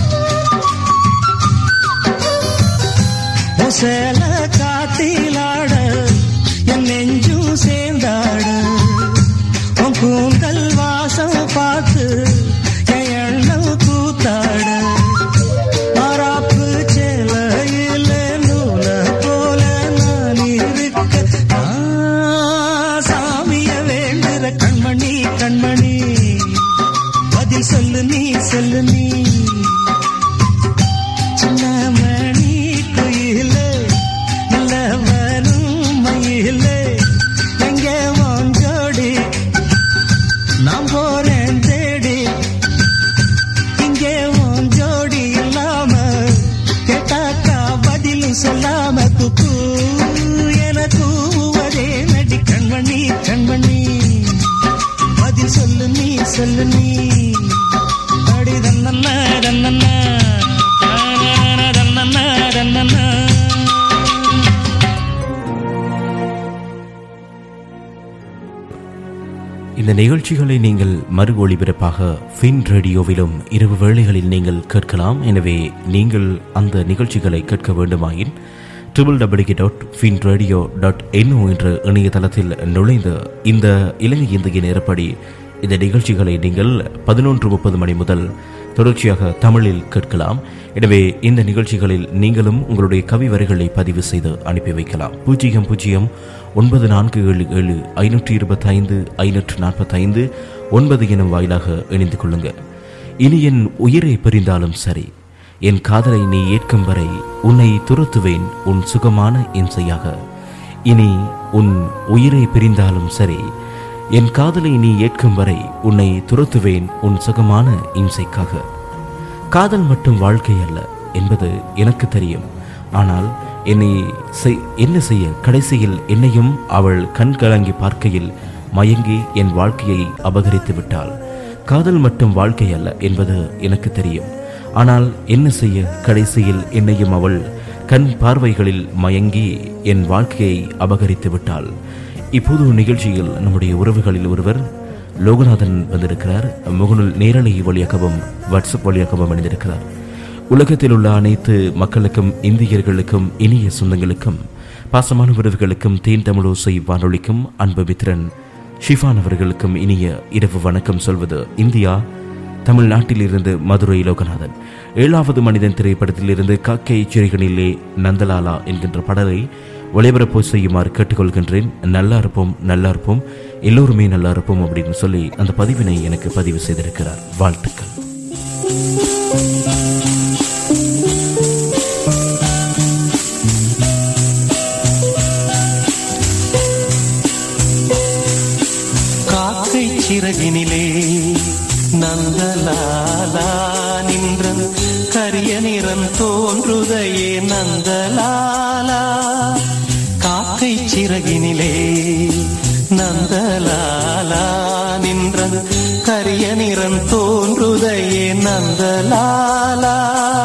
சேல காத்திலாட என் நெஞ்சும் சேர்ந்தாட உன் கூந்தல் வாசம் பார்த்து என் எண்ணம் கூத்தாட மாறாப்பு சேலையில நூல போல நான் இருக்க நான் சாமிய வேண்டுற கண்மணி கண்மணி பதில் சொல்லு நீ சொல்லு நீ சின்ன மணி குயிலே நல்ல வரும் மயிலே எங்கே உன் ஜோடி நான் போறேன் தேடி இங்கே உன் ஜோடி இல்லாம கேட்டாக்கா பதிலும் சொல்லாம குக்கு எனக்கு ஒரே நடி கண்மணி கண்மணி பதில் சொல்லு நீ சொல்லு நீ அடி தன்னண்ணா தன்னண்ணா தானானா தன்னண்ணா தன்னண்ணா இந்த நிகழ்ச்சிகளை நீங்கள் மறு ஒளிபரப்பாக ஃபின் ரேடியோவிலும் இரவு வேளைகளில் நீங்கள் கேட்கலாம் எனவே நீங்கள் அந்த நிகழ்ச்சிகளை கேட்க வேண்டுமாயின் triple W dot fin radio dot NO என்ற இணையதளத்தில் நுழைந்து இந்த இலங்கை இந்திய நேரப்படி இந்த நிகழ்ச்சிகளை நீங்கள் பதினொன்று முப்பது மணி முதல் தொடர்ச்சியாக தமிழில் கேட்கலாம் எனவே இந்த நிகழ்ச்சிகளில் நீங்களும் உங்களுடைய கவி வரிகளை பதிவு செய்து அனுப்பி வைக்கலாம் பூஜ்ஜியம் பூஜ்ஜியம் ஒன்பது நான்கு ஏழு ஏழு ஐநூற்றி இருபத்தைந்து ஐநூற்று நாற்பத்தைந்து ஒன்பது எனும் வாயிலாக இணைந்து கொள்ளுங்க இனி என் உயிரை பிரிந்தாலும் சரி என் காதலை நீ ஏற்கும் வரை உன்னை துரத்துவேன் உன் சுகமான இம்சையாக இனி உன் உயிரை பிரிந்தாலும் சரி என் காதலை நீ ஏற்கும் வரை உன்னை துரத்துவேன் உன் சுகமான இம்சைக்காக காதல் மட்டும் வாழ்க்கை அல்ல என்பது எனக்கு தெரியும் ஆனால் என்னை செய்- என்ன செய்ய கடைசியில் என்னையும் அவள் கண் கலங்கி பார்க்கையில் மயங்கி என் வாழ்க்கையை அபகரித்து விட்டாள் காதல் மட்டும் வாழ்க்கை அல்ல என்பது எனக்கு தெரியும் ஆனால் என்ன செய்ய கடைசியில் என்னையும் அவள் கண் பார்வைகளில் மயங்கி என் வாழ்க்கையை அபகரித்து விட்டாள் இப்போது நிகழ்ச்சியில் நம்முடைய உறவுகளில் ஒருவர் லோகநாதன் வந்திருக்கிறார் முகநூல் நேரலை வழியாகவும் வாட்ஸ்அப் வழியாகவும் அணிந்திருக்கிறார் உலகத்தில் உள்ள அனைத்து மக்களுக்கும் இந்தியர்களுக்கும் இனிய சொந்தங்களுக்கும் பாசமான உறவுகளுக்கும் தேன் தமிழோசை வானொலிக்கும் அன்பு மித்திரன் ஷிஃபான் அவர்களுக்கும் இனிய இரவு வணக்கம் சொல்வது இந்தியா தமிழ்நாட்டிலிருந்து மதுரை லோகநாதன் ஏழாவது மனிதன் திரைப்படத்திலிருந்து காக்கை சிறைகளிலே நந்தலாலா என்கின்ற பாடலை ஒளிபரப்பு செய்யுமாறு கேட்டுக்கொள்கின்றேன் நல்லா இருப்போம் நல்லா இருப்போம் எல்லோருமே நல்லா இருப்போம் அப்படின்னு சொல்லி அந்த பதிவினை எனக்கு பதிவு செய்திருக்கிறார் வாழ்த்துக்கள் காக்கை சிறகினிலே நந்தலாலா நின்ற கரிய நிறம் தோன்றுதையே நந்தலாலா காக்கை சிறகினிலே நந்தலாலா நின்ற கரிய நிறம் தோன்றுதையே நந்தலாலா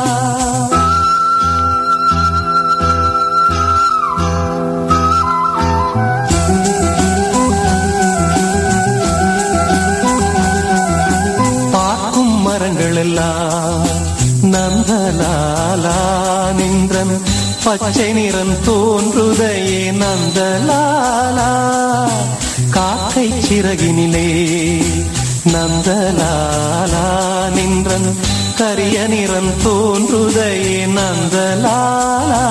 பார்க்கும் மரங்கள் எல்லாம் நந்தலாலா நின்றன் பச்சை நிறம் தோன்றுதையே நந்தலாலா காக்கை சிறகினிலே நந்தலாலா நின்றன் கரிய நிறம் தோன்றுதையே நந்தலாலா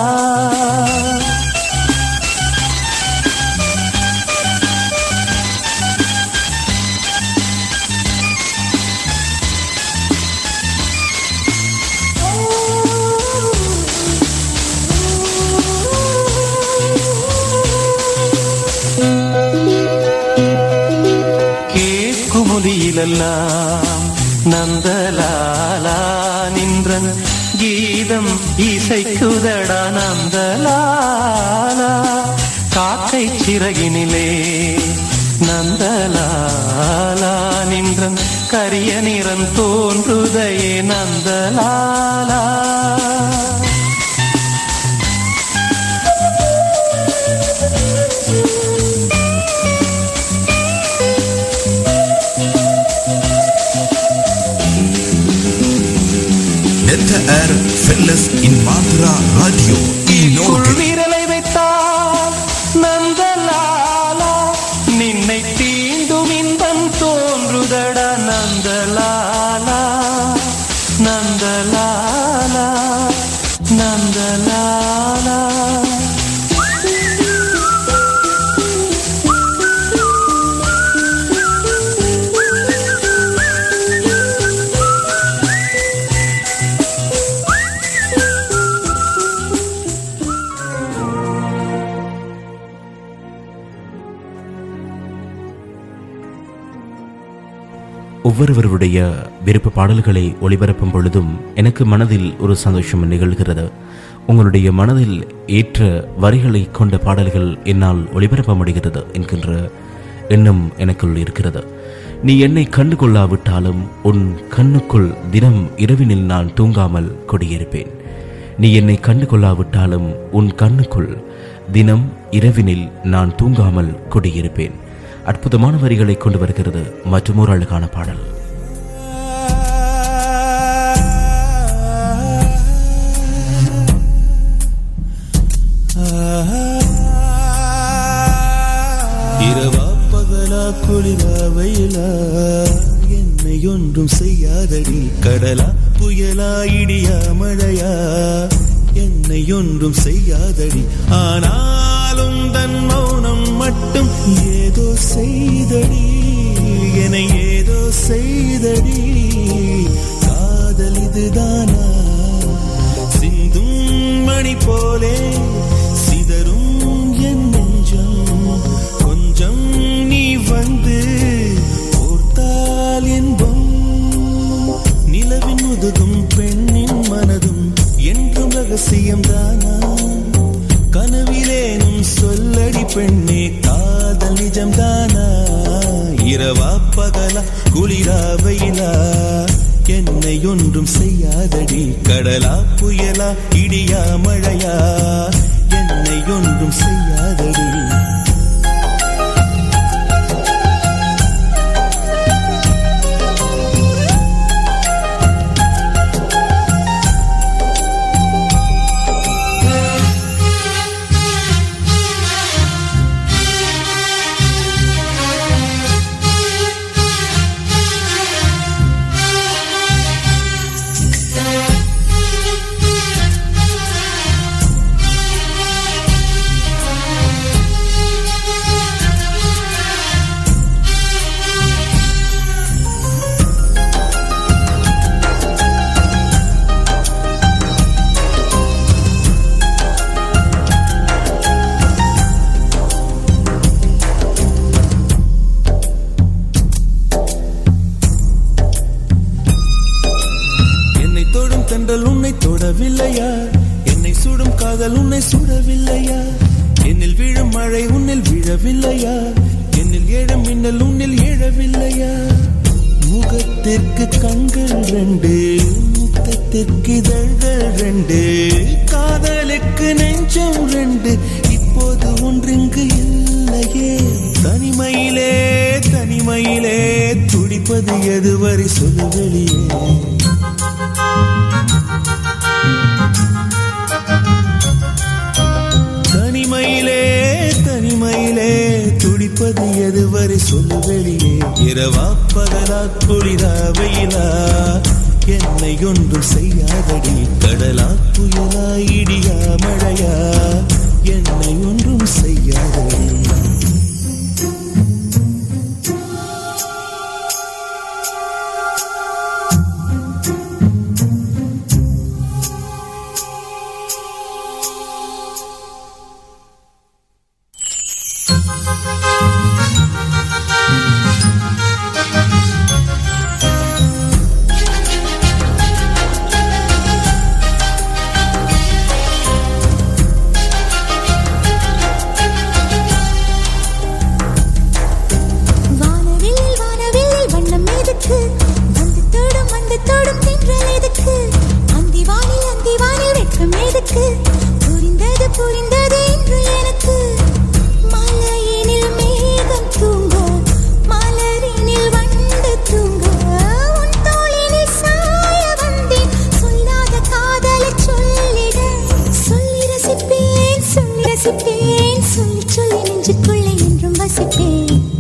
கேட்குமொழியிலெல்லாம் நந்தலாலா நின்றன் கீதம் இசைக்குதடா நந்தலாலா காக்கை சிறகினிலே நந்தலாலா நின்றன் கரிய நிறம் தோன்றுதையே Nandalala Delta Air Fellas in Madra Radio உள் Inoge விரலை வைத்தால் நந்தலாலா நின்னை தீண்டும் இன்பம் தோன்றுதடா நந்தலாலா நந்தலாலா நந்தலாலா ஒவ்வொருவருடைய விருப்ப பாடல்களை ஒளிபரப்பும் பொழுதும் எனக்கு மனதில் ஒரு சந்தோஷம் நிகழ்கிறது உங்களுடைய மனதில் ஏற்ற வரிகளை கொண்ட பாடல்கள் என்னால் ஒளிபரப்ப முடிகிறது என்கின்ற எண்ணம் எனக்குள் இருக்கிறது நீ என்னை கண்டு கொள்ளாவிட்டாலும் உன் கண்ணுக்குள் தினம் இரவினில் நான் தூங்காமல் கொடியிருப்பேன் நீ என்னை கண்டு கொள்ளாவிட்டாலும் உன் கண்ணுக்குள் தினம் இரவினில் நான் தூங்காமல் கொடியிருப்பேன் அற்புதமான வரிகளை கொண்டு வருகிறது மற்றொரு அழகான பாடல் இரவா பகலா குளிரா வெயிலா என்னை ஒன்றும் செய்யாதடி கடலா புயலா இடியா மழையா என்னை ஒன்றும் செய்யாதடி ஆனாலும் தன் மௌனம் மட்டும் ஏதோ செய்தடி என்னை ஏதோ செய்தடி காதல் இதுதானா சிந்தும் மணி போலே சிதறும் என் நெஞ்சம் கொஞ்சம் நீ வந்து ஓர்த்தால் என்பம் நிலவின் முதுகும் பெண்ணின் மனதும் என்றும் ரகசியம் தானா கனவிலேனும் சொல்லடி பெண்ணே காதல் நிஜம் தானா இரவா பகலா குளிரா வெயிலா என்னை ஒன்றும் செய்யாதடி கடலா புயலா இடியா மழையா என்னை ஒன்றும் செய்யாதடி என்னை தொடும் தென்றல் உன்னை தொடவில்லையா என்னை சுடும் காதல் உன்னை சுடவில்லையா என்னில் விழும் மழை உன்னில் விழவில்லையா என்னில் ஏழும் மின்னல் உன்னில் எழவில்லையா முகத்திற்கு கண்கள் ரெண்டு முத்தத்திற்கு இதழ்கள் ரெண்டு காதலுக்கு நெஞ்சம் ரெண்டு இப்போது ஒன்றிங்கு இல்லையே தனிமையிலே தனிமையிலே துடிப்பது எதுவரை சொல்லு வெளியே தனிமையிலே தனிமையிலே துடிப்பது எதுவரை சொல்லு வெளியே இரவா பகலா குளிரா வெயிலா என்னை ஒன்றும் செய்யாதடி கடலா புயலா இடியா மழையா என்னை ஒன்றும் செய்யாதடி வானவில்லில் வானவில்லில் வண்ணம் எதுக்கு வந்து தொடும் வந்து தொடும் தென்றல் எதுக்கு அந்தி வானில் அந்தி வானில் வெட்கம் எதுக்கு புரிந்தது புரிந்தது இன்று எனக்கு மலையினில் மேகம் தூங்க மலரினில் வண்டு தூங்க உன் தோளினில் சாய வந்தேன் சொல்லாத காதலை சொல்லிட சொல்லி ரசிப்பேன் சொல்லி ரசிப்பேன் சொல்லி சொல்லி நெஞ்சுக்குள்ளே என்றும் வசிப்பேன்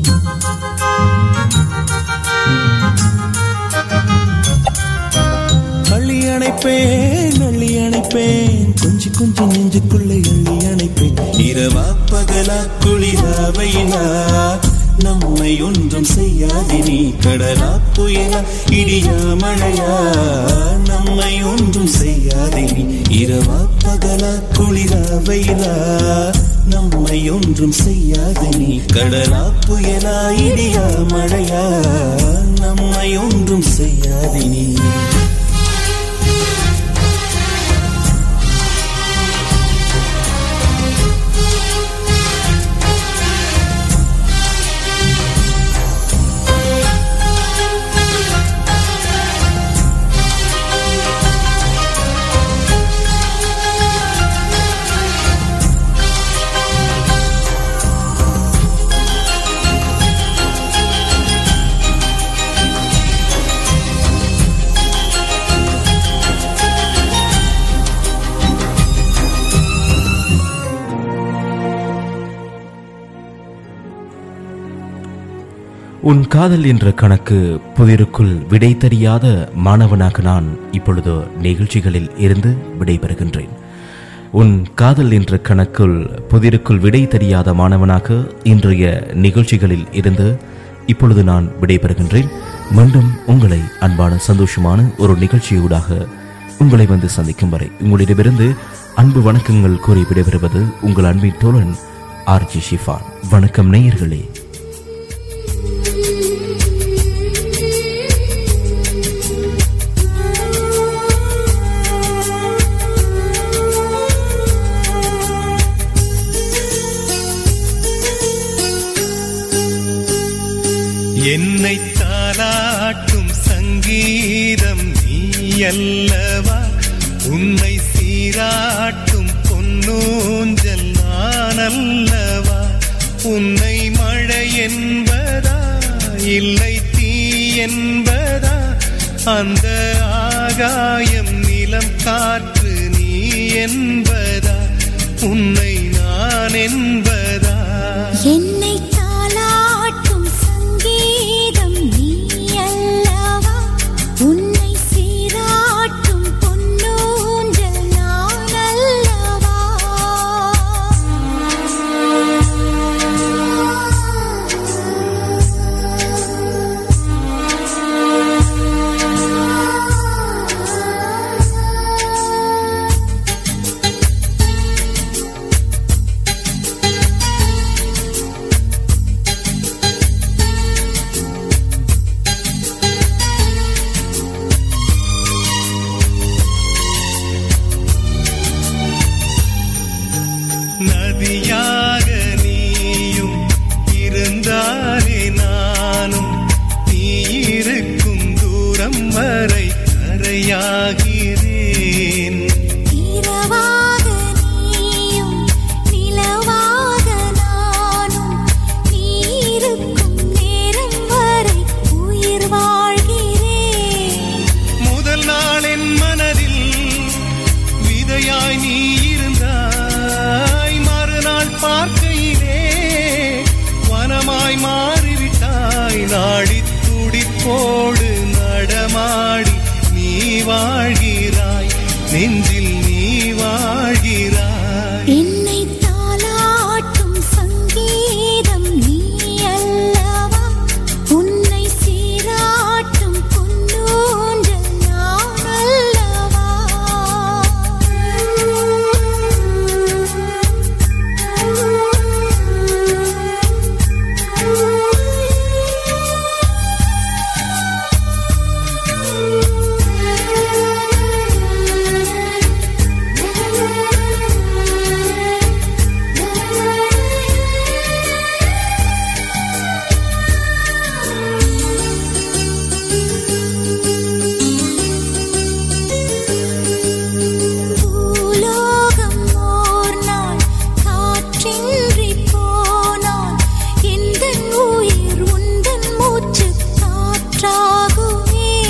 அள்ளி அணைப்பேன் அள்ளி அணைப்பேன் கொஞ்சி கொஞ்சி நெஞ்சுக்குள்ளே அள்ளி அணைப்பேன் இரவா பகலா குளிரா வெயிலா நம்மை ஒன்றும் செய்யாது நீ கடலா புயலா இடியா மழையா நம்மை ஒன்றும் செய்யாது நீ இரவா பகலா குளிரா வெயிலா நம்மை ஒன்றும் செய்யாது நீ கடலா புயலா இடியா மழையா நம்மை ஒன்றும் செய்யாது நீ உன் காதல் என்ற கணக்கு புதிருக்குள் விடை தெரியாத மாணவனாக நான் இப்பொழுது நிகழ்ச்சிகளில் இருந்து விடைபெறுகின்றேன் உன் காதல் என்ற கணக்குள் புதிருக்குள் விடை தெரியாத மாணவனாக இன்றைய நிகழ்ச்சிகளில் இருந்து இப்பொழுது நான் விடைபெறுகின்றேன் மீண்டும் உங்களை அன்பான சந்தோஷமான ஒரு நிகழ்ச்சியூடாக உங்களை வந்து சந்திக்கும் வரை உங்களிடமிருந்து அன்பு வணக்கங்கள் கூறி விடைபெறுவது உங்கள் அன்பின் தோழன் ஆர்ஜி ஷிஃபான் வணக்கம் நேயர்களே என்னை தாலாட்டும் சங்கீதம் நீ அல்லவா உன்னை சீராட்டும் பொன்னூஞ்சல் நான் அல்லவா உன்னை மழை என்பதா இல்லை தீ என்பதா அந்த ஆகாயம் நிலம் காற்று நீ என்பதா உன்னை நான் என்பதா என்னை தாலாட்டும் சங்கீதம் நீ அல்லவா உன்னை சீராட்டும் பொன்னூஞ்சல் நான் அல்லவா நதியாக நீயும் இருந்தாலே நானும் நீ இருக்கும் தூரம் வரை கரையாகிறேன் இரவாக நீயும் நிலவாக நானும் நீ இருக்கும் நேரம் வரை உயிர் வாழ்கிறேன் முதல் நாள் என் மனதில் விதையாய் நீ இருந்தாய் மறுநாள் பார்க்கையிலே வனமாய் மாறிவிட்டாய் நாடி துடிப்போடு நடமாடி நீ வாழ்கிறாய் நெஞ்சில் நீ வாழ்கிறாய் என்னை தாலாட்டும் சங்கீதம் நீ அல்லவா உன்னை சீராட்டும் பொன்னூஞ்சல் நான் அல்லவா பூலோகம் ஓர் நாள் காற்றின்றி போனால் எந்தன் உயிர் உந்தன் மூச்சு காற்றாகுமே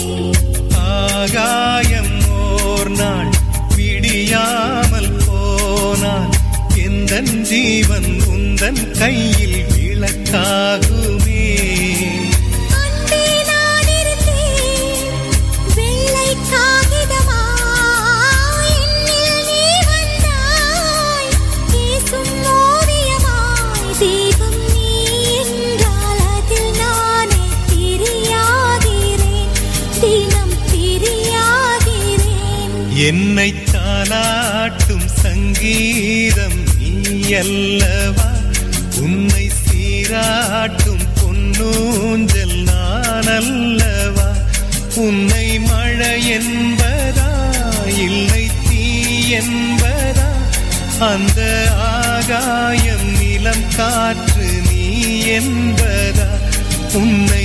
ஆகாயம் ஓர் நாள் விடியாமல் போனால் எந்த ஜீவன் உந்தன் கையில் விளக்காகுமே அன்பே நான் இருந்தேன் வெள்ளை காகிதமாய் என்னில் நீ வந்தாய் பேசும் ஓவியமாய் தீபம் நீ என்றால் அதில் நானே பிரியாகிறேன் தினம் பிரியாகிறேன் என்னை தாலாட்டும் சங்கீதம் நீ அல்லவா உன்னை சீராட்டும் பொன்னூஞ்சல் நான் அல்லவா உன்னை மழை என்பதா இல்லை தீ என்பதா அந்த ஆகாயம் நிலம் காற்று நீ என்பதா உன்னை